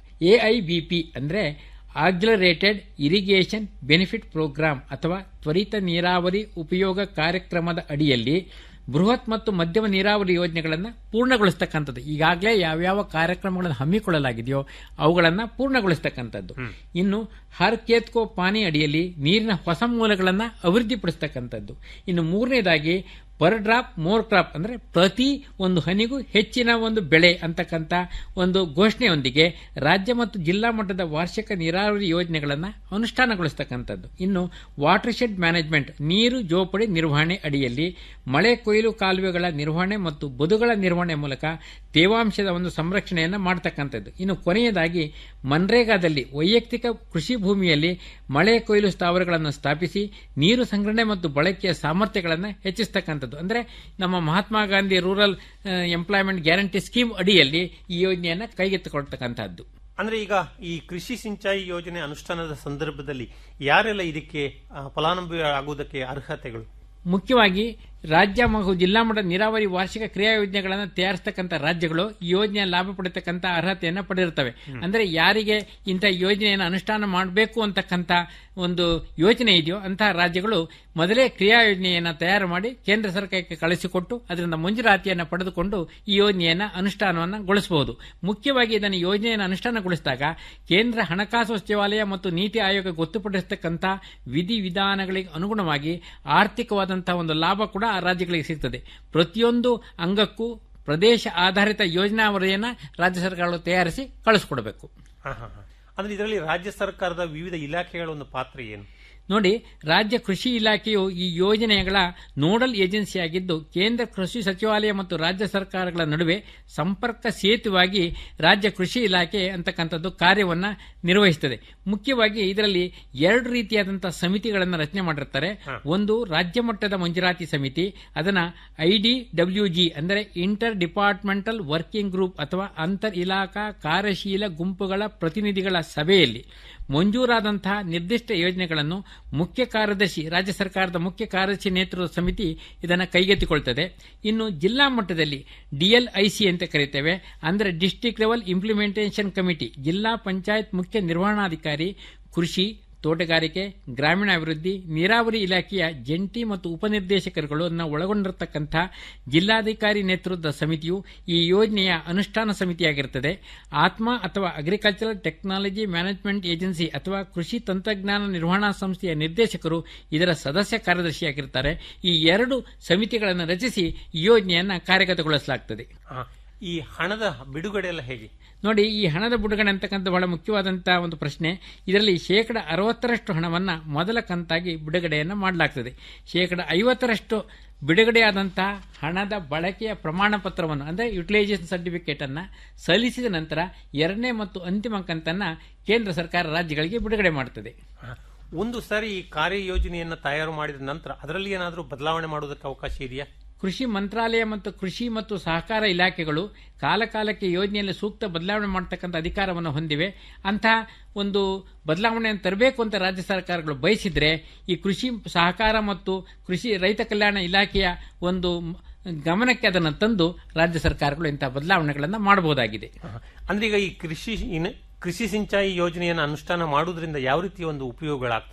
ಎಐಬಿಪಿ ಅಂದರೆ ಆಕ್ಸಿಲರೇಟೆಡ್ ಇರಿಗೇಷನ್ ಬೆನಿಫಿಟ್ ಪ್ರೋಗ್ರಾಂ ಅಥವಾ ತ್ವರಿತ ನೀರಾವರಿ ಉಪಯೋಗ ಕಾರ್ಯಕ್ರಮದ ಅಡಿಯಲ್ಲಿ ಬೃಹತ್ ಮತ್ತು ಮಧ್ಯಮ ನೀರಾವರಿ ಯೋಜನೆಗಳನ್ನು ಪೂರ್ಣಗೊಳಿಸತಕ್ಕಂಥದ್ದು ಈಗಾಗಲೇ ಯಾವ್ಯಾವ ಕಾರ್ಯಕ್ರಮಗಳನ್ನು ಹಮ್ಮಿಕೊಳ್ಳಲಾಗಿದೆಯೋ ಅವುಗಳನ್ನು ಪೂರ್ಣಗೊಳಿಸತಕ್ಕಂಥದ್ದು ಇನ್ನು ಹರ್ ಕೇತ್ಕೋ ಪಾನಿ ಅಡಿಯಲ್ಲಿ ನೀರಿನ ಹೊಸ ಮೂಲಗಳನ್ನು ಅಭಿವೃದ್ಧಿಪಡಿಸತಕ್ಕಂಥದ್ದು ಇನ್ನು ಮೂರನೇದಾಗಿ ಪರ್ ಡ್ರಾಪ್ ಮೋರ್ ಕ್ರಾಪ್ ಅಂದ್ರೆ ಪ್ರತಿ ಒಂದು ಹನಿಗೂ ಹೆಚ್ಚಿನ ಒಂದು ಬೆಳೆ ಅಂತಕ್ಕಂಥ ಒಂದು ಘೋಷಣೆಯೊಂದಿಗೆ ರಾಜ್ಯ ಮತ್ತು ಜಿಲ್ಲಾ ಮಟ್ಟದ ವಾರ್ಷಿಕ ನೀರಾವರಿ ಯೋಜನೆಗಳನ್ನು ಅನುಷ್ಠಾನಗೊಳಿಸತಕ್ಕಂಥದ್ದು ಇನ್ನು ವಾಟರ್ ಶೆಡ್ ಮ್ಯಾನೇಜ್ಮೆಂಟ್ ನೀರು ಜೋಪಡಿ ನಿರ್ವಹಣೆ ಅಡಿಯಲ್ಲಿ ಮಳೆ ಕೊಯ್ಲು ಕಾಲುವೆಗಳ ನಿರ್ವಹಣೆ ಮತ್ತು ಬದುಗಳ ನಿರ್ವಹಣೆ ಮೂಲಕ ತೇವಾಂಶದ ಒಂದು ಸಂರಕ್ಷಣೆಯನ್ನು ಮಾಡತಕ್ಕಂಥದ್ದು ಇನ್ನು ಕೊನೆಯದಾಗಿ ಮನ್ರೇಗಾದಲ್ಲಿ ವೈಯಕ್ತಿಕ ಕೃಷಿ ಭೂಮಿಯಲ್ಲಿ ಮಳೆ ಕೊಯ್ಲು ಸ್ಥಾವರಗಳನ್ನು ಸ್ಥಾಪಿಸಿ ನೀರು ಸಂಗ್ರಹಣೆ ಮತ್ತು ಬಳಕೆಯ ಸಾಮರ್ಥ್ಯಗಳನ್ನು ಹೆಚ್ಚಿಸತಕ್ಕಂಥದ್ದು ಅಂದ್ರೆ ನಮ್ಮ Mahatma Gandhi rural employment guarantee scheme ಅಡಿಯಲ್ಲಿ ಈ ಯೋಜನೆಯನ್ನು ಕೈಗೆತ್ತಿಕೊಳ್ತಕ್ಕಂಥದ್ದು ಅಂದ್ರೆ ಈಗ ಈ ಕೃಷಿ ಸಿಂಚಾಯಿ ಯೋಜನೆ ಅನುಷ್ಠಾನದ ಸಂದರ್ಭದಲ್ಲಿ ಯಾರೆಲ್ಲ ಇದಕ್ಕೆ ಆ, ಫಲಾನುಭವಿ ಆಗುವುದಕ್ಕೆ ಅರ್ಹತೆಗಳು ಮುಖ್ಯವಾಗಿ ರಾಜ್ಯ ಹಾಗೂ ಜಿಲ್ಲಾ ಮಟ್ಟದ ನೀರಾವರಿ ವಾರ್ಷಿಕ ಕ್ರಿಯಾ ಯೋಜನೆಗಳನ್ನು ತಯಾರಿಸತಕ್ಕಂಥ ರಾಜ್ಯಗಳು ಈ ಯೋಜನೆಯ ಲಾಭ ಪಡೆತಕ್ಕಂಥ ಅರ್ಹತೆಯನ್ನು ಪಡೆದಿರ್ತವೆ ಅಂದ್ರೆ ಯಾರಿಗೆ ಇಂಥ ಯೋಜನೆಯನ್ನು ಅನುಷ್ಠಾನ ಮಾಡಬೇಕು ಅಂತಕ್ಕಂಥ ಒಂದು ಯೋಜನೆ ಇದೆಯೋ ಅಂತಹ ರಾಜ್ಯಗಳು ಮೊದಲೇ ಕ್ರಿಯಾ ಯೋಜನೆಯನ್ನು ತಯಾರು ಮಾಡಿ ಕೇಂದ್ರ ಸರ್ಕಾರಕ್ಕೆ ಕಳಿಸಿಕೊಟ್ಟು ಅದರಿಂದ ಮಂಜೂರಾತಿಯನ್ನು ಪಡೆದುಕೊಂಡು ಈ ಯೋಜನೆಯನ್ನು ಅನುಷ್ಠಾನವನ್ನು ಗೊಳಿಸಬಹುದು ಮುಖ್ಯವಾಗಿ ಇದನ್ನು ಯೋಜನೆಯನ್ನು ಅನುಷ್ಠಾನಗೊಳಿಸಿದಾಗ ಕೇಂದ್ರ ಹಣಕಾಸು ಸಚಿವಾಲಯ ಮತ್ತು ನೀತಿ ಆಯೋಗ ಗೊತ್ತುಪಡಿಸತಕ್ಕಂಥ ವಿಧಿ ವಿಧಾನಗಳಿಗೆ ಅನುಗುಣವಾಗಿ ಆರ್ಥಿಕವಾದಂತಹ ಒಂದು ಲಾಭ ಕೂಡ ಆ ರಾಜ್ಯಗಳಿಗೆ ಸಿಗ್ತದೆ ಪ್ರತಿಯೊಂದು ಅಂಗಕ್ಕೂ ಪ್ರದೇಶ ಆಧಾರಿತ ಯೋಜನಾ ವರದಿಯನ್ನು ರಾಜ್ಯ ಸರ್ಕಾರಗಳು ತಯಾರಿಸಿ ಕಳಿಸ್ಕೊಡ್ಬೇಕು ಹಾ, ಹಾ, ಹಾ. ಅಂದ್ರೆ ಇದರಲ್ಲಿ ರಾಜ್ಯ ಸರ್ಕಾರದ ವಿವಿಧ ಇಲಾಖೆಗಳ ಒಂದು ಪಾತ್ರ ಏನು ನೋಡಿ ರಾಜ್ಯ ಕೃಷಿ ಇಲಾಖೆಯು ಈ ಯೋಜನೆಗಳ ನೋಡಲ್ ಏಜೆನ್ಸಿಯಾಗಿದ್ದು ಕೇಂದ್ರ ಕೃಷಿ ಸಚಿವಾಲಯ ಮತ್ತು ರಾಜ್ಯ ಸರ್ಕಾರಗಳ ನಡುವೆ ಸಂಪರ್ಕ ಸೇತುವಾಗಿ ರಾಜ್ಯ ಕೃಷಿ ಇಲಾಖೆ ಅಂತಕ್ಕಂಥದ್ದು ಕಾರ್ಯವನ್ನ ನಿರ್ವಹಿಸುತ್ತದೆ ಮುಖ್ಯವಾಗಿ ಇದರಲ್ಲಿ ಎರಡು ರೀತಿಯಾದಂತಹ ಸಮಿತಿಗಳನ್ನು ರಚನೆ ಮಾಡಿರ್ತಾರೆ ಒಂದು ರಾಜ್ಯ ಮಟ್ಟದ ಮಂಜೂರಾತಿ ಸಮಿತಿ ಅದನ್ನ ಐಡಿಡಬ್ಲ್ಯೂಜಿ ಅಂದರೆ ಇಂಟರ್ ಡಿಪಾರ್ಟ್ಮೆಂಟಲ್ ವರ್ಕಿಂಗ್ ಗ್ರೂಪ್ ಅಥವಾ ಅಂತರ್ ಇಲಾಖಾ ಕಾರ್ಯಶೀಲ ಗುಂಪುಗಳ ಪ್ರತಿನಿಧಿಗಳ ಸಭೆಯಲ್ಲಿ ಮಂಜೂರಾದಂತಹ ನಿರ್ದಿಷ್ಟ ಯೋಜನೆಗಳನ್ನು ಮುಖ್ಯ ಕಾರ್ಯದರ್ಶಿ ರಾಜ್ಯ ಸರ್ಕಾರದ ಮುಖ್ಯ ಕಾರ್ಯದರ್ಶಿ ನೇತೃತ್ವದ ಸಮಿತಿ ಇದನ್ನು ಕೈಗೆತ್ತಿಕೊಳ್ತದೆ ಇನ್ನು ಜಿಲ್ಲಾ ಮಟ್ಟದಲ್ಲಿ ಡಿಎಲ್ಐಸಿ ಅಂತ ಕರೀತೇವೆ ಅಂದರೆ ಡಿಸ್ಟಿಕ್ ಲೆವೆಲ್ ಇಂಪ್ಲಿಮೆಂಟೇಷನ್ ಕಮಿಟಿ ಜಿಲ್ಲಾ ಪಂಚಾಯತ್ ಮುಖ್ಯ ನಿರ್ವಹಣಾಧಿಕಾರಿ ಕೃಷಿ ತೋಟಗಾರಿಕೆ ಗ್ರಾಮೀಣಾಭಿವೃದ್ಧಿ ನೀರಾವರಿ ಇಲಾಖೆಯ ಜಂಟಿ ಮತ್ತು ಉಪನಿರ್ದೇಶಕರುಗಳನ್ನು ಒಳಗೊಂಡಿರತಕ್ಕಂಥ ಜಿಲ್ಲಾಧಿಕಾರಿ ನೇತೃತ್ವದ ಸಮಿತಿಯು ಈ ಯೋಜನೆಯ ಅನುಷ್ಠಾನ ಸಮಿತಿಯಾಗಿರುತ್ತದೆ ಆತ್ಮ ಅಥವಾ ಅಗ್ರಿಕಲ್ಚರಲ್ ಟೆಕ್ನಾಲಜಿ ಮ್ಯಾನೇಜ್ಮೆಂಟ್ ಏಜೆನ್ಸಿ ಅಥವಾ ಕೃಷಿ ತಂತ್ರಜ್ಞಾನ ನಿರ್ವಹಣಾ ಸಂಸ್ಥೆಯ ನಿರ್ದೇಶಕರು ಇದರ ಸದಸ್ಯ ಕಾರ್ಯದರ್ಶಿಯಾಗಿರುತ್ತಾರೆ ಈ ಎರಡು ಸಮಿತಿಗಳನ್ನು ರಚಿಸಿ ಈ ಯೋಜನೆಯನ್ನು ಕಾರ್ಯಗತಗೊಳಿಸಲಾಗುತ್ತದೆ ಆ, ಈ ಹಣದ ಬಿಡುಗಡೆ ಎಲ್ಲ ಹೇಗೆ ನೋಡಿ ಈ ಹಣದ ಬಿಡುಗಡೆ ಅಂತಕ್ಕಂಥ ಬಹಳ ಮುಖ್ಯವಾದಂತಹ ಒಂದು ಪ್ರಶ್ನೆ ಇದರಲ್ಲಿ ಶೇಕಡ ಅರವತ್ತರಷ್ಟು ಹಣವನ್ನ ಮೊದಲ ಕಂತಾಗಿ ಬಿಡುಗಡೆಯನ್ನು ಮಾಡಲಾಗ್ತದೆ ಶೇಕಡ ಐವತ್ತರಷ್ಟು ಬಿಡುಗಡೆಯಾದಂತಹ ಹಣದ ಬಳಕೆಯ ಪ್ರಮಾಣ ಪತ್ರವನ್ನು ಅಂದರೆ ಯುಟಿಲೈಸೇಷನ್ ಸರ್ಟಿಫಿಕೇಟ್ ಅನ್ನ ಸಲ್ಲಿಸಿದ ನಂತರ ಎರಡನೇ ಮತ್ತು ಅಂತಿಮ ಕಂತನ್ನ ಕೇಂದ್ರ ಸರ್ಕಾರ ರಾಜ್ಯಗಳಿಗೆ ಬಿಡುಗಡೆ ಮಾಡುತ್ತದೆ ಒಂದು ಸಾರಿ ಈ ಕಾರ್ಯಯೋಜನೆಯನ್ನ ತಯಾರು ಮಾಡಿದ ನಂತರ ಅದರಲ್ಲಿ ಏನಾದರೂ ಬದಲಾವಣೆ ಮಾಡುವುದಕ್ಕೆ ಅವಕಾಶ ಇದೆಯಾ ಕೃಷಿ ಮಂತ್ರಾಲಯ ಮತ್ತು ಕೃಷಿ ಮತ್ತು ಸಹಕಾರ ಇಲಾಖೆಗಳು ಕಾಲಕಾಲಕ್ಕೆ ಯೋಜನೆಯಲ್ಲಿ ಸೂಕ್ತ ಬದಲಾವಣೆ ಮಾಡತಕ್ಕಂಥ ಅಧಿಕಾರವನ್ನು ಹೊಂದಿವೆ ಅಂತಹ ಒಂದು ಬದಲಾವಣೆಯನ್ನು ತರಬೇಕು ಅಂತ ರಾಜ್ಯ ಸರ್ಕಾರಗಳು ಬಯಸಿದ್ರೆ ಈ ಕೃಷಿ ಸಹಕಾರ ಮತ್ತು ಕೃಷಿ ರೈತ ಕಲ್ಯಾಣ ಇಲಾಖೆಯ ಒಂದು ಗಮನಕ್ಕೆ ಅದನ್ನು ತಂದು ರಾಜ್ಯ ಸರ್ಕಾರಗಳು ಇಂತಹ ಬದಲಾವಣೆಗಳನ್ನು ಮಾಡಬಹುದಾಗಿದೆ ಅಂದ್ರೆ ಈಗ ಈ ಕೃಷಿ ಇನ್- ಕೃಷಿ ಸಿಂಚಾಯಿ ಯೋಜನೆಯನ್ನು ಅನುಷ್ಠಾನ ಮಾಡುವುದರಿಂದ ಯಾವ ರೀತಿಯ ಒಂದು ಉಪಯೋಗಗಳಾಗ್ತವೆ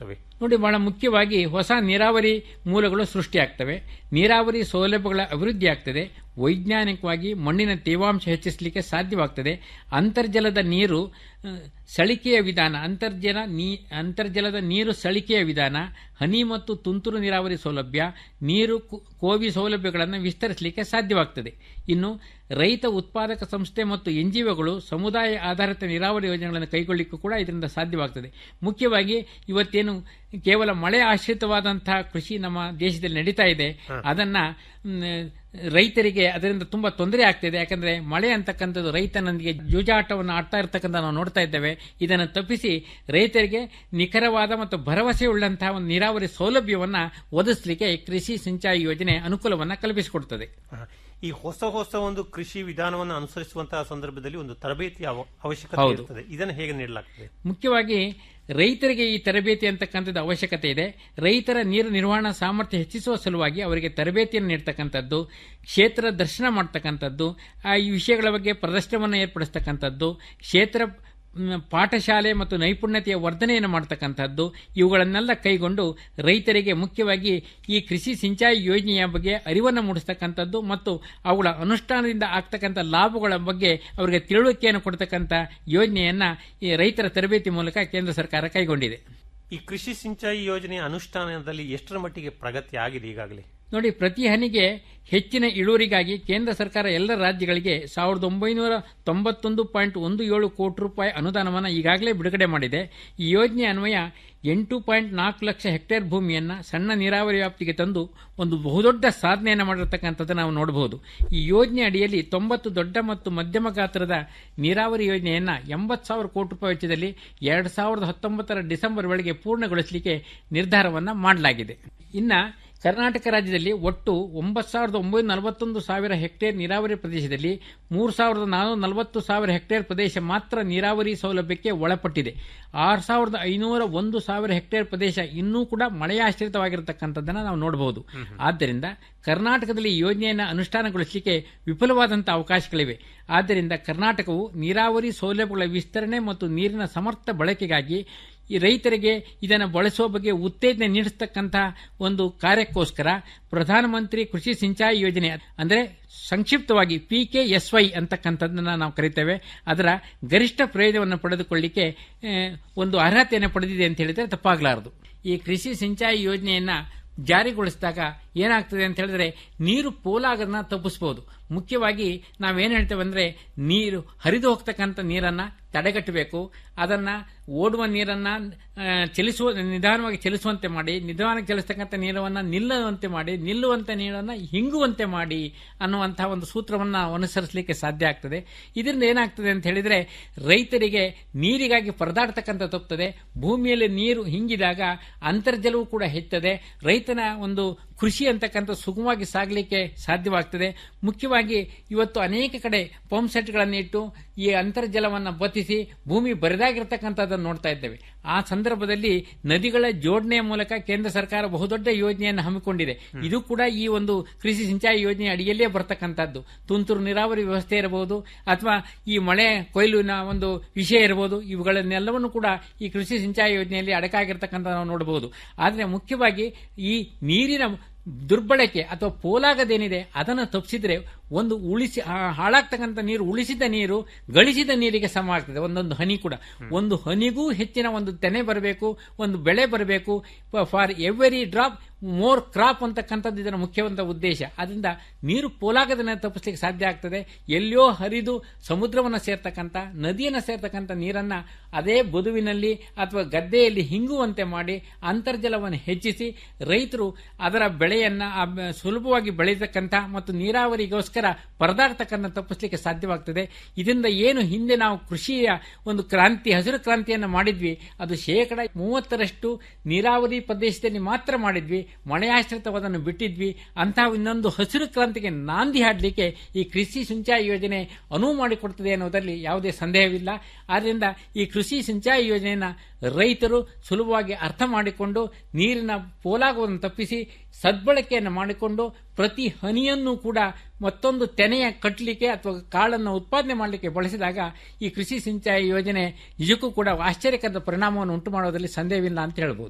ನೋಡಿ ಬಹಳ ಮುಖ್ಯವಾಗಿ ಹೊಸ ನೀರಾವರಿ ಮೂಲಗಳು ಸೃಷ್ಟಿಯಾಗ್ತವೆ ನೀರಾವರಿ ಸೌಲಭ್ಯಗಳ ಅಭಿವೃದ್ಧಿ ಆಗ್ತದೆ ವೈಜ್ಞಾನಿಕವಾಗಿ ಮಣ್ಣಿನ ತೇವಾಂಶ ಹೆಚ್ಚಿಸಲಿಕ್ಕೆ ಸಾಧ್ಯವಾಗ್ತದೆ ಅಂತರ್ಜಲದ ನೀರು ಆ, ಸಳಿಕೆಯ ವಿಧಾನ ಅಂತರ್ಜಲ ನೀ ಅಂತರ್ಜಲದ ನೀರು ಸಳಿಕೆಯ ವಿಧಾನ ಹನಿ ಮತ್ತು ತುಂತುರು ನೀರಾವರಿ ಸೌಲಭ್ಯ ನೀರು ಕು- ಕೋವಿ ಸೌಲಭ್ಯಗಳನ್ನು ವಿಸ್ತರಿಸಲಿಕ್ಕೆ ಸಾಧ್ಯವಾಗ್ತದೆ ಇನ್ನು ರೈತ ಉತ್ಪಾದಕ ಸಂಸ್ಥೆ ಮತ್ತು ಎನ್ಜಿಒಗಳು ಸಮುದಾಯ ಆಧಾರಿತ ನೀರಾವರಿ ಯೋಜನೆಗಳನ್ನು ಕೈಗೊಳ್ಳಲಿಕ್ಕೂ ಕೂಡ ಇದರಿಂದ ಸಾಧ್ಯವಾಗ್ತದೆ ಮುಖ್ಯವಾಗಿ ಇವತ್ತೇನು ಕೇವಲ ಮಳೆ ಆಶ್ರಿತವಾದಂತಹ ಕೃಷಿ ನಮ್ಮ ದೇಶದಲ್ಲಿ ನಡೀತಾ ಇದೆ ಅದನ್ನ ಮ್, ರೈತರಿಗೆ ಅದರಿಂದ ತುಂಬಾ ತೊಂದರೆ ಆಗ್ತಿದೆ ಯಾಕಂದ್ರೆ ಮಳೆ ಅಂತಕ್ಕಂಥದ್ದು ರೈತನೊಂದಿಗೆ ಜೂಜಾಟವನ್ನು ಆಡ್ತಾ ಇರ್ತಕ್ಕಂಥ ನಾವು ನೋಡ್ತಾ ಇದ್ದೇವೆ ಇದನ್ನು ತಪ್ಪಿಸಿ ರೈತರಿಗೆ ನಿಖರವಾದ ಮತ್ತು ಭರವಸೆ ಉಳ್ಳಂತಹ ಒಂದು ನೀರಾವರಿ ಸೌಲಭ್ಯವನ್ನ ಒದಗಿಸಲಿಕ್ಕೆ ಕೃಷಿ ಸಿಂಚಾಯಿ ಯೋಜನೆ ಅನುಕೂಲವನ್ನ ಕಲ್ಪಿಸಿಕೊಡ್ತದೆ ಈ ಹೊಸ ಹೊಸ ಒಂದು ಕೃಷಿ ವಿಧಾನವನ್ನು ಅನುಸರಿಸುವಂತಹ ಸಂದರ್ಭದಲ್ಲಿ ಒಂದು ತರಬೇತಿ ಅವ- ಅವಶ್ಯಕತೆ ಹೌದು. ಇರ್ತದೆ ಇದನ್ನು ಹೇಗೆ ನೀಡಲಾಗ್ತದೆ ಮುಖ್ಯವಾಗಿ ರೈತರಿಗೆ ಈ ತರಬೇತಿ ಅಂತಕ್ಕಂಥದ್ದು ಅವಶ್ಯಕತೆ ಇದೆ ರೈತರ ನೀರು ನಿರ್ವಹಣಾ ಸಾಮರ್ಥ್ಯ ಹೆಚ್ಚಿಸುವ ಸಲುವಾಗಿ ಅವರಿಗೆ ತರಬೇತಿಯನ್ನು ನೀಡ್ತಕ್ಕಂಥದ್ದು ಕ್ಷೇತ್ರ ದರ್ಶನ ಮಾಡ್ತಕ್ಕಂಥದ್ದು ಆ ಈ ವಿಷಯಗಳ ಬಗ್ಗೆ ಪ್ರದರ್ಶನವನ್ನು ಏರ್ಪಡಿಸ್ತಕ್ಕಂಥದ್ದು ಕ್ಷೇತ್ರ ಮ್, ಪಾಠಶಾಲೆ ಮತ್ತು ನೈಪುಣ್ಯತೆಯ ವರ್ಧನೆಯನ್ನು ಮಾಡ್ತಕ್ಕಂಥದ್ದು ಇವುಗಳನ್ನೆಲ್ಲ ಕೈಗೊಂಡು ರೈತರಿಗೆ ಮುಖ್ಯವಾಗಿ ಈ ಕೃಷಿ ಸಿಂಚಾಯಿ ಯೋಜನೆಯ ಬಗ್ಗೆ ಅರಿವನ್ನು ಮೂಡಿಸ್ತಕ್ಕಂಥದ್ದು ಮತ್ತು ಅವುಗಳ ಅನುಷ್ಠಾನದಿಂದ ಆಗ್ತಕ್ಕಂಥ ಲಾಭಗಳ ಬಗ್ಗೆ ಅವರಿಗೆ ತಿಳುವಳಿಕೆಯನ್ನು ಕೊಡ್ತಕ್ಕಂಥ ಯೋಜನೆಯನ್ನ ಈ ರೈತರ ತರಬೇತಿ ಮೂಲಕ ಕೇಂದ್ರ ಸರ್ಕಾರ ಕೈಗೊಂಡಿದೆ ಈ ಕೃಷಿ ಸಿಂಚಾಯಿ ಯೋಜನೆಯ ಅನುಷ್ಠಾನದಲ್ಲಿ ಎಷ್ಟರ ಮಟ್ಟಿಗೆ ಪ್ರಗತಿ ಆಗಿದೆ ಈಗಾಗಲೇ ನೋಡಿ ಪ್ರತಿ ಹನಿಗೆ ಹೆಚ್ಚಿನ ಇಳುವರಿಗಾಗಿ ಕೇಂದ್ರ ಸರ್ಕಾರ ಎಲ್ಲ ರಾಜ್ಯಗಳಿಗೆ ಸಾವಿರದ ಒಂಬೈನೂರ ತೊಂಬತ್ತೊಂದು ಪಾಯಿಂಟ್ ಒಂದು ಏಳು ಕೋಟಿ ರೂಪಾಯಿ ಅನುದಾನವನ್ನು ಈಗಾಗಲೇ ಬಿಡುಗಡೆ ಮಾಡಿದೆ ಈ ಯೋಜನೆ ಅನ್ವಯ ಎಂಟು ಪಾಯಿಂಟ್ ನಾಲ್ಕು ಲಕ್ಷ ಹೆಕ್ಟೇರ್ ಭೂಮಿಯನ್ನ ಸಣ್ಣ ನೀರಾವರಿ ವ್ಯಾಪ್ತಿಗೆ ತಂದು ಒಂದು ಬಹುದೊಡ್ಡ ಸಾಧನೆಯನ್ನು ಮಾಡಿರ್ತಕ್ಕಂಥದ್ದು ನಾವು ನೋಡಬಹುದು ಈ ಯೋಜನೆ ಅಡಿಯಲ್ಲಿ ತೊಂಬತ್ತು ದೊಡ್ಡ ಮತ್ತು ಮಧ್ಯಮ ಗಾತ್ರದ ನೀರಾವರಿ ಯೋಜನೆಯನ್ನ ಎಂಬತ್ತು ಸಾವಿರ ಕೋಟಿ ರೂಪಾಯಿ ವೆಚ್ಚದಲ್ಲಿ ಎರಡು ಸಾವಿರದ ಹತ್ತೊಂಬತ್ತರ ಡಿಸೆಂಬರ್ ವೇಳೆಗೆ ಪೂರ್ಣಗೊಳಿಸಲಿಕ್ಕೆ ನಿರ್ಧಾರವನ್ನ ಮಾಡಲಾಗಿದೆ ಇನ್ನ ಕರ್ನಾಟಕ ರಾಜ್ಯದಲ್ಲಿ ಒಟ್ಟು ಒಂಬತ್ತು ಸಾವಿರದ ಒಂಬೈನೂರ ನಲವತ್ತೊಂದು ಸಾವಿರ ಹೆಕ್ಟೇರ್ ನೀರಾವರಿ ಪ್ರದೇಶದಲ್ಲಿ ಮೂರು ಸಾವಿರದ ನಾನ್ನೂರ ನಲವತ್ತು ಸಾವಿರ ಹೆಕ್ಟೇರ್ ಪ್ರದೇಶ ಮಾತ್ರ ನೀರಾವರಿ ಸೌಲಭ್ಯಕ್ಕೆ ಒಳಪಟ್ಟಿದೆ ಆರು ಸಾವಿರದ ಐನೂರ ಒಂದು ಸಾವಿರ ಹೆಕ್ಟೇರ್ ಪ್ರದೇಶ ಇನ್ನೂ ಕೂಡ ಮಳೆಯಾಶ್ರಿತವಾಗಿರತಕ್ಕಂಥದ್ದನ್ನು ನಾವು ನೋಡಬಹುದು ಆದ್ದರಿಂದ ಕರ್ನಾಟಕದಲ್ಲಿ ಈ ಯೋಜನೆಯನ್ನು ಅನುಷ್ಠಾನಗೊಳಿಸಲಿಕ್ಕೆ ವಿಫಲವಾದಂತಹ ಅವಕಾಶಗಳಿವೆ ಆದ್ದರಿಂದ ಕರ್ನಾಟಕವು ನೀರಾವರಿ ಸೌಲಭ್ಯಗಳ ವಿಸ್ತರಣೆ ಮತ್ತು ನೀರಿನ ಸಮರ್ಥ ಬಳಕೆಗಾಗಿ ಈ ರೈತರಿಗೆ ಇದನ್ನು ಬಳಸುವ ಬಗ್ಗೆ ಉತ್ತೇಜನ ನೀಡಿಸ್ತಕ್ಕಂತಹ ಒಂದು ಕಾರ್ಯಕ್ಕೋಸ್ಕರ ಪ್ರಧಾನಮಂತ್ರಿ ಕೃಷಿ ಸಿಂಚಾಯಿ ಯೋಜನೆ ಅಂದರೆ ಸಂಕ್ಷಿಪ್ತವಾಗಿ ಪಿ ಕೆ ಎಸ್ ವೈ ಅಂತಕ್ಕಂಥದ್ದನ್ನ ನಾವು ಕರಿತೇವೆ ಅದರ ಗರಿಷ್ಠ ಪ್ರಯೋಜನವನ್ನು ಪಡೆದುಕೊಳ್ಳಿಕ್ಕೆ ಆ, ಒಂದು ಅರ್ಹತೆಯನ್ನು ಪಡೆದಿದೆ ಅಂತ ಹೇಳಿದ್ರೆ ತಪ್ಪಾಗಲಾರದು ಈ ಕೃಷಿ ಸಿಂಚಾಯಿ ಯೋಜನೆಯನ್ನ ಜಾರಿಗೊಳಿಸಿದಾಗ ಏನಾಗ್ತದೆ ಅಂತ ಹೇಳಿದ್ರೆ ನೀರು ಪೋಲಾಗೋದನ್ನ ತಪ್ಪಿಸಬಹುದು ಮುಖ್ಯವಾಗಿ ನಾವೇನ್ ಹೇಳ್ತೇವೆ ಅಂದ್ರೆ ನೀರು ಹರಿದು ಹೋಗ್ತಕ್ಕಂಥ ನೀರನ್ನ ತಡೆಗಟ್ಟಬೇಕು ಅದನ್ನ ಓಡುವ ನೀರನ್ನ ಆ, ಚಲಿಸುವ ನಿಧಾನವಾಗಿ ಚಲಿಸುವಂತೆ ಮಾಡಿ ನಿಧಾನವಾಗಿ ಚಲಿಸ್ತಕ್ಕಂಥ ನೀರನ್ನ ನಿಲ್ಲುವಂತೆ ಮಾಡಿ ನಿಲ್ಲುವಂತ ನೀರನ್ನ ಹಿಂಗುವಂತೆ ಮಾಡಿ ಅನ್ನುವಂತಹ ಒಂದು ಸೂತ್ರವನ್ನ ಅನುಸರಿಸಲಿಕ್ಕೆ ಸಾಧ್ಯ ಆಗ್ತದೆ ಇದರಿಂದ ಏನಾಗ್ತದೆ ಅಂತ ಹೇಳಿದ್ರೆ ರೈತರಿಗೆ ನೀರಿಗಾಗಿ ಪರದಾಡ್ತಕ್ಕಂಥ ತಪ್ಪುತ್ತದೆ ಭೂಮಿಯಲ್ಲಿ ನೀರು ಹಿಂಗಿದಾಗ ಅಂತರ್ಜಲವೂ ಕೂಡ ಹೆಚ್ಚುತ್ತದೆ ರೈತನ ಒಂದು ಕೃಷಿ ಅಂತಕ್ಕಂಥ ಸುಗಮವಾಗಿ ಸಾಗಲಿಕ್ಕೆ ಸಾಧ್ಯವಾಗ್ತದೆ ಮುಖ್ಯವಾಗಿ ಇವತ್ತು ಅನೇಕ ಕಡೆ ಪಂಪ್ ಸೆಟ್ಗಳನ್ನು ಇಟ್ಟು ಈ ಅಂತರ್ಜಲವನ್ನು ಬತ್ತಿಸಿ ಭೂಮಿ ಬರಿದಾಗಿರ್ತಕ್ಕಂಥದ್ದನ್ನು ನೋಡ್ತಾ ಇದ್ದೇವೆ ಆ ಸಂದರ್ಭದಲ್ಲಿ ನದಿಗಳ ಜೋಡಣೆಯ ಮೂಲಕ ಕೇಂದ್ರ ಸರ್ಕಾರ ಬಹುದೊಡ್ಡ ಯೋಜನೆಯನ್ನು ಹಮ್ಮಿಕೊಂಡಿದೆ ಇದು ಕೂಡ ಈ ಒಂದು ಕೃಷಿ ಸಿಂಚಾಯಿ ಯೋಜನೆ ಅಡಿಯಲ್ಲೇ ಬರ್ತಕ್ಕಂಥದ್ದು ತುಂತುರು ನೀರಾವರಿ ವ್ಯವಸ್ಥೆ ಇರಬಹುದು ಅಥವಾ ಈ ಮಳೆ ಕೊಯ್ಲಿನ ಒಂದು ವಿಷಯ ಇರಬಹುದು ಇವುಗಳನ್ನೆಲ್ಲವನ್ನು ಕೂಡ ಈ ಕೃಷಿ ಸಿಂಚಾಯಿ ಯೋಜನೆಯಲ್ಲಿ ಅಡಕಾಗಿರ್ತಕ್ಕಂಥ ನಾವು ನೋಡಬಹುದು ಆದರೆ ಮುಖ್ಯವಾಗಿ ಈ ನೀರಿನ ದುರ್ಬಳಕೆ ಅಥವಾ ಪೋಲಾಗದೇನಿದೆ ಅದನ್ನು ತಪ್ಪಿಸಿದ್ರೆ ಒಂದು ಉಳಿಸಿ ಆ ಹಾಳಾಗ್ತಕ್ಕಂಥ ನೀರು ಉಳಿಸಿದ ನೀರು ಗಳಿಸಿದ ನೀರಿಗೆ ಸಮ ಆಗ್ತದೆ ಒಂದೊಂದು ಹನಿ ಕೂಡ ಒಂದು ಹನಿಗೂ ಹೆಚ್ಚಿನ ಒಂದು ತೆನೆ ಬರಬೇಕು ಒಂದು ಬೆಳೆ ಬರಬೇಕು for every drop more crop ಅಂತಕ್ಕಂಥದ್ದು ಇದರ ಮುಖ್ಯವಂತ ಉದ್ದೇಶ ಅದರಿಂದ ನೀರು ಪೋಲಾಗದನ್ನ ತಪ್ಪಿಸ್ಲಿಕ್ಕೆ ಸಾಧ್ಯ ಆಗ್ತದೆ ಎಲ್ಲಿಯೋ ಹರಿದು ಸಮುದ್ರವನ್ನು ಸೇರ್ತಕ್ಕಂಥ ನದಿಯನ್ನು ಸೇರ್ತಕ್ಕಂಥ ನೀರನ್ನ ಅದೇ ಬದುವಿನಲ್ಲಿ ಅಥವಾ ಗದ್ದೆಯಲ್ಲಿ ಹಿಂಗುವಂತೆ ಮಾಡಿ ಅಂತರ್ಜಲವನ್ನು ಹೆಚ್ಚಿಸಿ ರೈತರು ಅದರ ಬೆಳೆಯನ್ನ ಆ ಬ- ಸುಲಭವಾಗಿ ಬೆಳೆಯತಕ್ಕಂಥ ಮತ್ತು ನೀರಾವರಿಗೋಸ್ಕರ ಪರದಾಡ್ತಕ್ಕಂಥ ತಪ್ಪಿಸ್ಲಿಕ್ಕೆ ಸಾಧ್ಯವಾಗ್ತದೆ ಇದರಿಂದ ಏನು ಹಿಂದೆ ನಾವು ಕೃಷಿಯ ಒಂದು ಕ್ರಾಂತಿ ಹಸಿರು ಕ್ರಾಂತಿಯನ್ನು ಮಾಡಿದ್ವಿ ಅದು ಶೇಕಡ ಮೂವತ್ತರಷ್ಟು ನೀರಾವರಿ ಪ್ರದೇಶದಲ್ಲಿ ಮಾತ್ರ ಮಾಡಿದ್ವಿ ಮಳೆಯಾಶ್ರಿತವಾದನ್ನು ಬಿಟ್ಟಿದ್ವಿ ಅಂತಹ ಇನ್ನೊಂದು ಹಸಿರು ಕ್ರಾಂತಿಗೆ ನಾಂದಿ ಹಾಡಲಿಕ್ಕೆ ಈ ಕೃಷಿ ಸಿಂಚಾಯಿ ಯೋಜನೆ ಅನುವು ಮಾಡಿಕೊಡ್ತದೆ ಅನ್ನೋದರಲ್ಲಿ ಯಾವುದೇ ಸಂದೇಹವಿಲ್ಲ ಆದ್ದರಿಂದ ಈ ಕೃಷಿ ಸಿಂಚಾಯಿ ಯೋಜನೆಯನ್ನ ರೈತರು ಸುಲಭವಾಗಿ ಅರ್ಥ ಮಾಡಿಕೊಂಡು ನೀರಿನ ಪೋಲಾಗುವುದನ್ನು ತಪ್ಪಿಸಿ ಸದ್ಬಳಕೆಯನ್ನು ಮಾಡಿಕೊಂಡು ಪ್ರತಿ ಹನಿಯನ್ನು ಕೂಡ ಮತ್ತೊಂದು ತೆನೆಯ ಕಟ್ಟಲಿಕ್ಕೆ ಅಥವಾ ಕಾಳನ್ನು ಉತ್ಪಾದನೆ ಮಾಡಲಿಕ್ಕೆ ಬಳಸಿದಾಗ ಈ ಕೃಷಿ ಸಿಂಚಾಯಿ ಯೋಜನೆ ನಿಜಕ್ಕೂ ಕೂಡ ಆಶ್ಚರ್ಯಕರದ ಪರಿಣಾಮವನ್ನು ಉಂಟು ಮಾಡೋದ್ರಲ್ಲಿ ಸಂದೇಹವಿಲ್ಲ ಅಂತ ಹೇಳ್ಬೋದು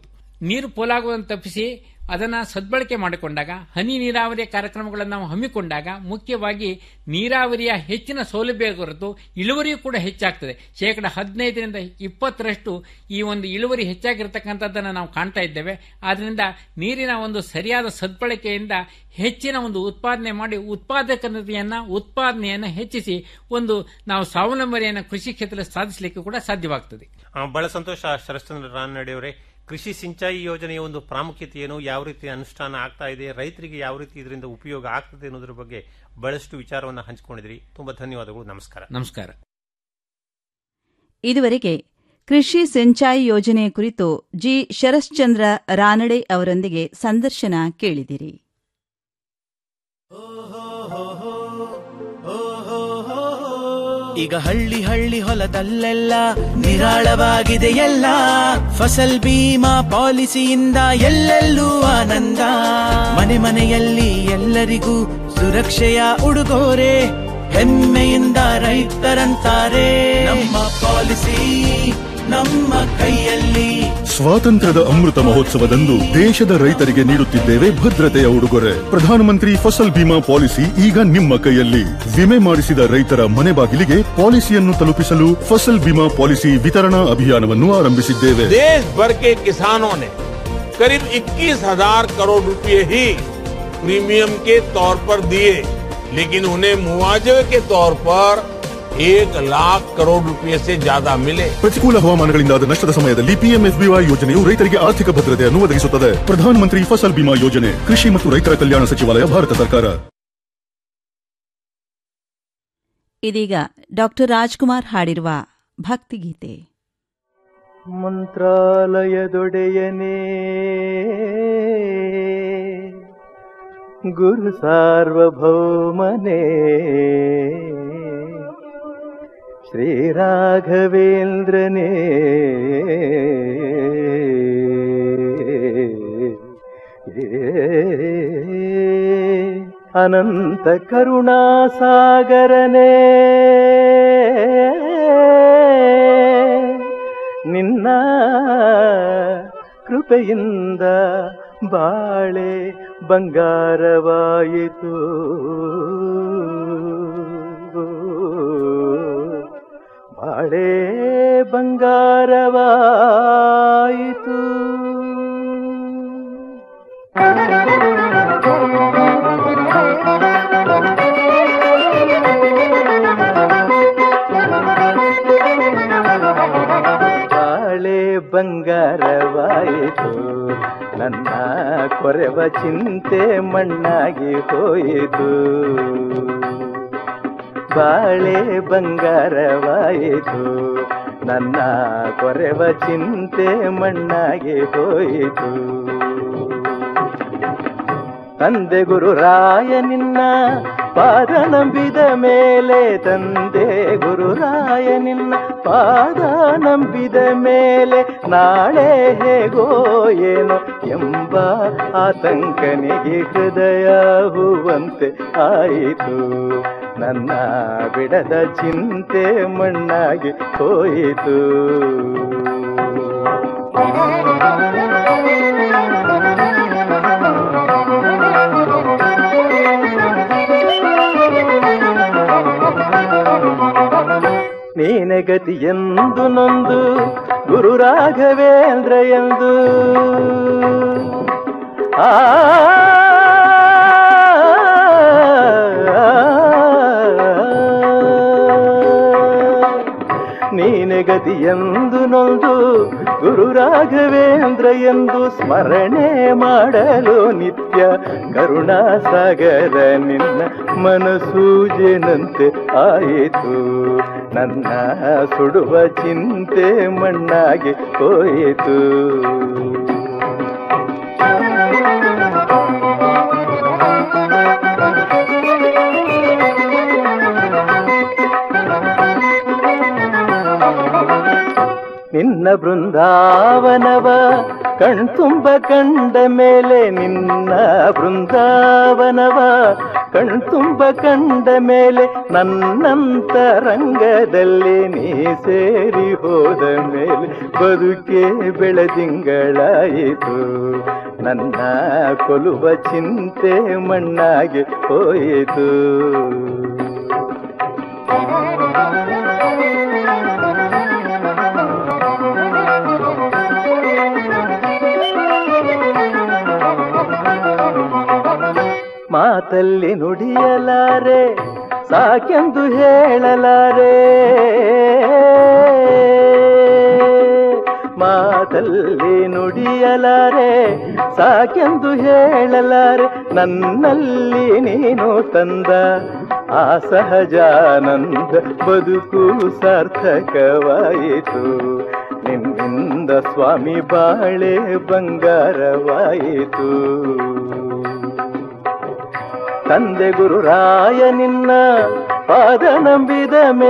ನೀರು ಪೋಲಾಗುವುದನ್ನು ತಪ್ಪಿಸಿ ಅದನ್ನ ಸದ್ಬಳಕೆ ಮಾಡಿಕೊಂಡಾಗ ಹನಿ ನೀರಾವರಿಯ ಕಾರ್ಯಕ್ರಮಗಳನ್ನು ನಾವು ಹಮ್ಮಿಕೊಂಡಾಗ ಮುಖ್ಯವಾಗಿ ನೀರಾವರಿಯ ಹೆಚ್ಚಿನ ಸೌಲಭ್ಯ ಹೊರತು ಇಳುವರಿಯೂ ಕೂಡ ಹೆಚ್ಚಾಗ್ತದೆ ಶೇಕಡ ಹದಿನೈದರಿಂದ ಇಪ್ಪತ್ತರಷ್ಟು ಈ ಒಂದು ಇಳುವರಿ ಹೆಚ್ಚಾಗಿರ್ತಕ್ಕಂಥದ್ದನ್ನು ನಾವು ಕಾಣ್ತಾ ಇದ್ದೇವೆ ಆದ್ರಿಂದ ನೀರಿನ ಒಂದು ಸರಿಯಾದ ಸದ್ಬಳಕೆಯಿಂದ ಹೆಚ್ಚಿನ ಒಂದು ಉತ್ಪಾದನೆ ಮಾಡಿ ಉತ್ಪಾದಕತೆಯನ್ನ ಉತ್ಪಾದನೆಯನ್ನು ಹೆಚ್ಚಿಸಿ ಒಂದು ನಾವು ಸ್ವಾವಲಂಬನೆಯನ್ನು ಕೃಷಿ ಕ್ಷೇತ್ರದಲ್ಲಿ ಸಾಧಿಸಲಿಕ್ಕೆ ಕೂಡ ಸಾಧ್ಯವಾಗ್ತದೆ ಆ, ಬಹಳ ಸಂತೋಷ ಶರಶ್ಚಂದ್ರ ರಾನಡೆ ಅವರೇ ಕೃಷಿ ಸಿಂಚಾಯಿ ಯೋಜನೆಯ ಒಂದು ಪ್ರಾಮುಖ್ಯತೆ ಏನು ಯಾವ ರೀತಿ ಅನುಷ್ಠಾನ ಆಗ್ತಾ ಇದೆ ರೈತರಿಗೆ ಯಾವ ರೀತಿ ಇದರಿಂದ ಉಪಯೋಗ ಆಗ್ತದೆ ಅನ್ನೋದ್ರ ಬಗ್ಗೆ ಬಹಳಷ್ಟು ವಿಚಾರವನ್ನು ಹಂಚಿಕೊಂಡಿದ್ರಿ ತುಂಬಾ ಧನ್ಯವಾದಗಳು ನಮಸ್ಕಾರ ನಮಸ್ಕಾರ ಇದುವರೆಗೆ ಕೃಷಿ ಸಿಂಚಾಯಿ ಯೋಜನೆ ಕುರಿತು ಜಿ ಶರಶ್ಚಂದ್ರ ರಾನಡೆ ಅವರೊಂದಿಗೆ ಸಂದರ್ಶನ ಕೇಳಿದಿರಿ ಈಗ ಹಳ್ಳಿ ಹಳ್ಳಿ ಹೊಲದಲ್ಲೆಲ್ಲ ನಿರಾಳವಾಗಿದೆ ಎಲ್ಲ ಫಸಲ್ ಬೀಮಾ ಪಾಲಿಸಿಯಿಂದ ಎಲ್ಲೆಲ್ಲೂ ಆನಂದ ಮನೆ ಮನೆಯಲ್ಲಿ ಎಲ್ಲರಿಗೂ ಸುರಕ್ಷೆಯ ಉಡುಗೊರೆ ಹೆಮ್ಮೆಯಿಂದ ರೈತರಂತಾರೆ ನಮ್ಮ ಪಾಲಿಸಿ ನಮ್ಮ ಕೈಯಲ್ಲಿ ಸ್ವಾತಂತ್ರ್ಯದ ಅಮೃತ ಮಹೋತ್ಸವದಂದು ದೇಶದ ರೈತರಿಗೆ ನೀಡುತ್ತಿದ್ದೇವೆ ಭದ್ರತೆಯ ಉಡುಗೊರೆ ಪ್ರಧಾನಮಂತ್ರಿ ಫಸಲ್ ಬಿಮಾ ಪಾಲಿಸಿ ಈಗ ನಿಮ್ಮ ಕೈಯಲ್ಲಿ ವಿಮೆ ಮಾಡಿಸಿದ ರೈತರ ಮನೆ ಬಾಗಿಲಿಗೆ ಪಾಲಿಸಿಯನ್ನು ತಲುಪಿಸಲು ಫಸಲ್ ಬಿಮಾ ಪಾಲಿಸಿ ವಿತರಣಾ ಅಭಿಯಾನವನ್ನು ಆರಂಭಿಸಿದ್ದೇವೆ देश भर के किसानों ने करीब 21,000 करोड़ रुपए ही प्रीमियम के तौर पर दिए लेकिन उन्हें मुआवजे के तौर पर एक लाख करोड़ रुपए से ज्यादा मिले ಪ್ರತಿಕೂಲ ಹವಾಮಾನಗಳಿಂದಾದ ನಷ್ಟದ ಸಮಯದಲ್ಲಿ ಪಿಎಂಎಫ್ಬಿವೈ ಯೋಜನೆಯು ರೈತರಿಗೆ ಆರ್ಥಿಕ ಭದ್ರತೆಯನ್ನು ಒದಗಿಸುತ್ತದೆ ಪ್ರಧಾನಮಂತ್ರಿ ಫಸಲ್ ಬಿಮಾ ಯೋಜನೆ ಕೃಷಿ ಮತ್ತು ರೈತರ ಕಲ್ಯಾಣ ಸಚಿವಾಲಯ ಭಾರತ ಸರ್ಕಾರ ಇದೀಗ ಡಾಕ್ಟರ್ ರಾಜ್ಕುಮಾರ್ ಹಾಡಿರುವ ಭಕ್ತಿಗೀತೆ ಮಂತ್ರಾಲಯದೊಡೆಯನೇ ಗುರು ಸಾರ್ವಭೌಮನೇ ಶ್ರೀರಾಘವೇಂದ್ರನೇ ಅನಂತ ಕರುಣಾಸಾಗರನೇ ನಿನ್ನ ಕೃಪೆಯಿಂದ ಬಾಳೆ ಬಂಗಾರವಾಯಿತು ಬಾಳೆ ಬಂಗಾರವಾಯಿತು ಬಾಳೆ ಬಂಗಾರವಾಯಿತು ನನ್ನ ಕೊರೆವ ಚಿಂತೆ ಮಣ್ಣಾಗಿ ಹೋಯಿತು ಬಾಳೆ ಬಂಗಾರವಾಯಿತು ನನ್ನ ಕೊರೆವ ಚಿಂತೆ ಮಣ್ಣಾಗಿ ಹೋಯಿತು ತಂದೆ ಗುರುರಾಯ ನಿನ್ನ ಪಾದ ನಂಬಿದ ಮೇಲೆ ತಂದೆ ಗುರುರಾಯ ನಿನ್ನ ಪಾದ ನಂಬಿದ ಮೇಲೆ ನಾಳೆ ಹೇಗೋ ಏನೋ ಎಂಬ ಆತಂಕನಿಗೆ ಹೃದಯ ಹೂವಂತೆ ಆಯಿತು ನನ್ನ ಬಿಡದ ಚಿಂತೆ ಮಣ್ಣಾಗಿ ಹೋಯಿತು ನೀನೆ ಗತಿ ಎಂದು ನೊಂದು ಗುರು ರಾಘವೇಂದ್ರ ಎಂದು ಆ ನೀನೆ ಗತಿ ಎಂದು ನೊಂದು ಗುರು ರಾಘವೇಂದ್ರ ಎಂದು ಸ್ಮರಣೆ ಮಾಡಲು ನಿತ್ಯ ಕರುಣಾಸಾಗರ ನಿನ್ನ ಮನಸೂಜೆನಂತೆ ಆಯಿತು ನನ್ನ ಸುಡುವ ಚಿಂತೆ ಮಣ್ಣಾಗಿ ಹೋಯಿತು ನಿನ್ನ ಬೃಂದಾವನವ ಕಣ್ತುಂಬ ಕಂಡ ಮೇಲೆ ನಿನ್ನ ಬೃಂದಾವನವ ಕಣ್ತುಂಬ ಕಂಡ ಮೇಲೆ ನನ್ನಂತ ರಂಗದಲ್ಲಿ ನೀ ಸೇರಿ ಹೋದ ಮೇಲೆ ಬದುಕೆ ಬೆಳದಿಂಗಳಾಯಿತು ನನ್ನ ಕೊಲುವ ಚಿಂತೆ ಮಣ್ಣಾಗಿ ಹೋಯಿತು ಮಾತಲ್ಲಿ ನುಡಿಯಲಾರೆ ಸಾಕೆಂದು ಹೇಳಲಾರೆ ಮಾತಲ್ಲಿ ನುಡಿಯಲಾರೆ ಸಾಕೆಂದು ಹೇಳಲಾರೆ ನನ್ನಲ್ಲಿ ನೀನು ತಂದ ಆ ಸಹಜಾನಂದ ಬದುಕು ಸಾರ್ಥಕವಾಯಿತು ನಿನ್ನಿಂದ ಸ್ವಾಮಿ ಬಾಳೆ ಬಂಗಾರವಾಯಿತು ತಂದೆ ಗುರುರಾಯ ನಿನ್ನ ಪಾದ ನಂಬಿದ ಮೇಲೆ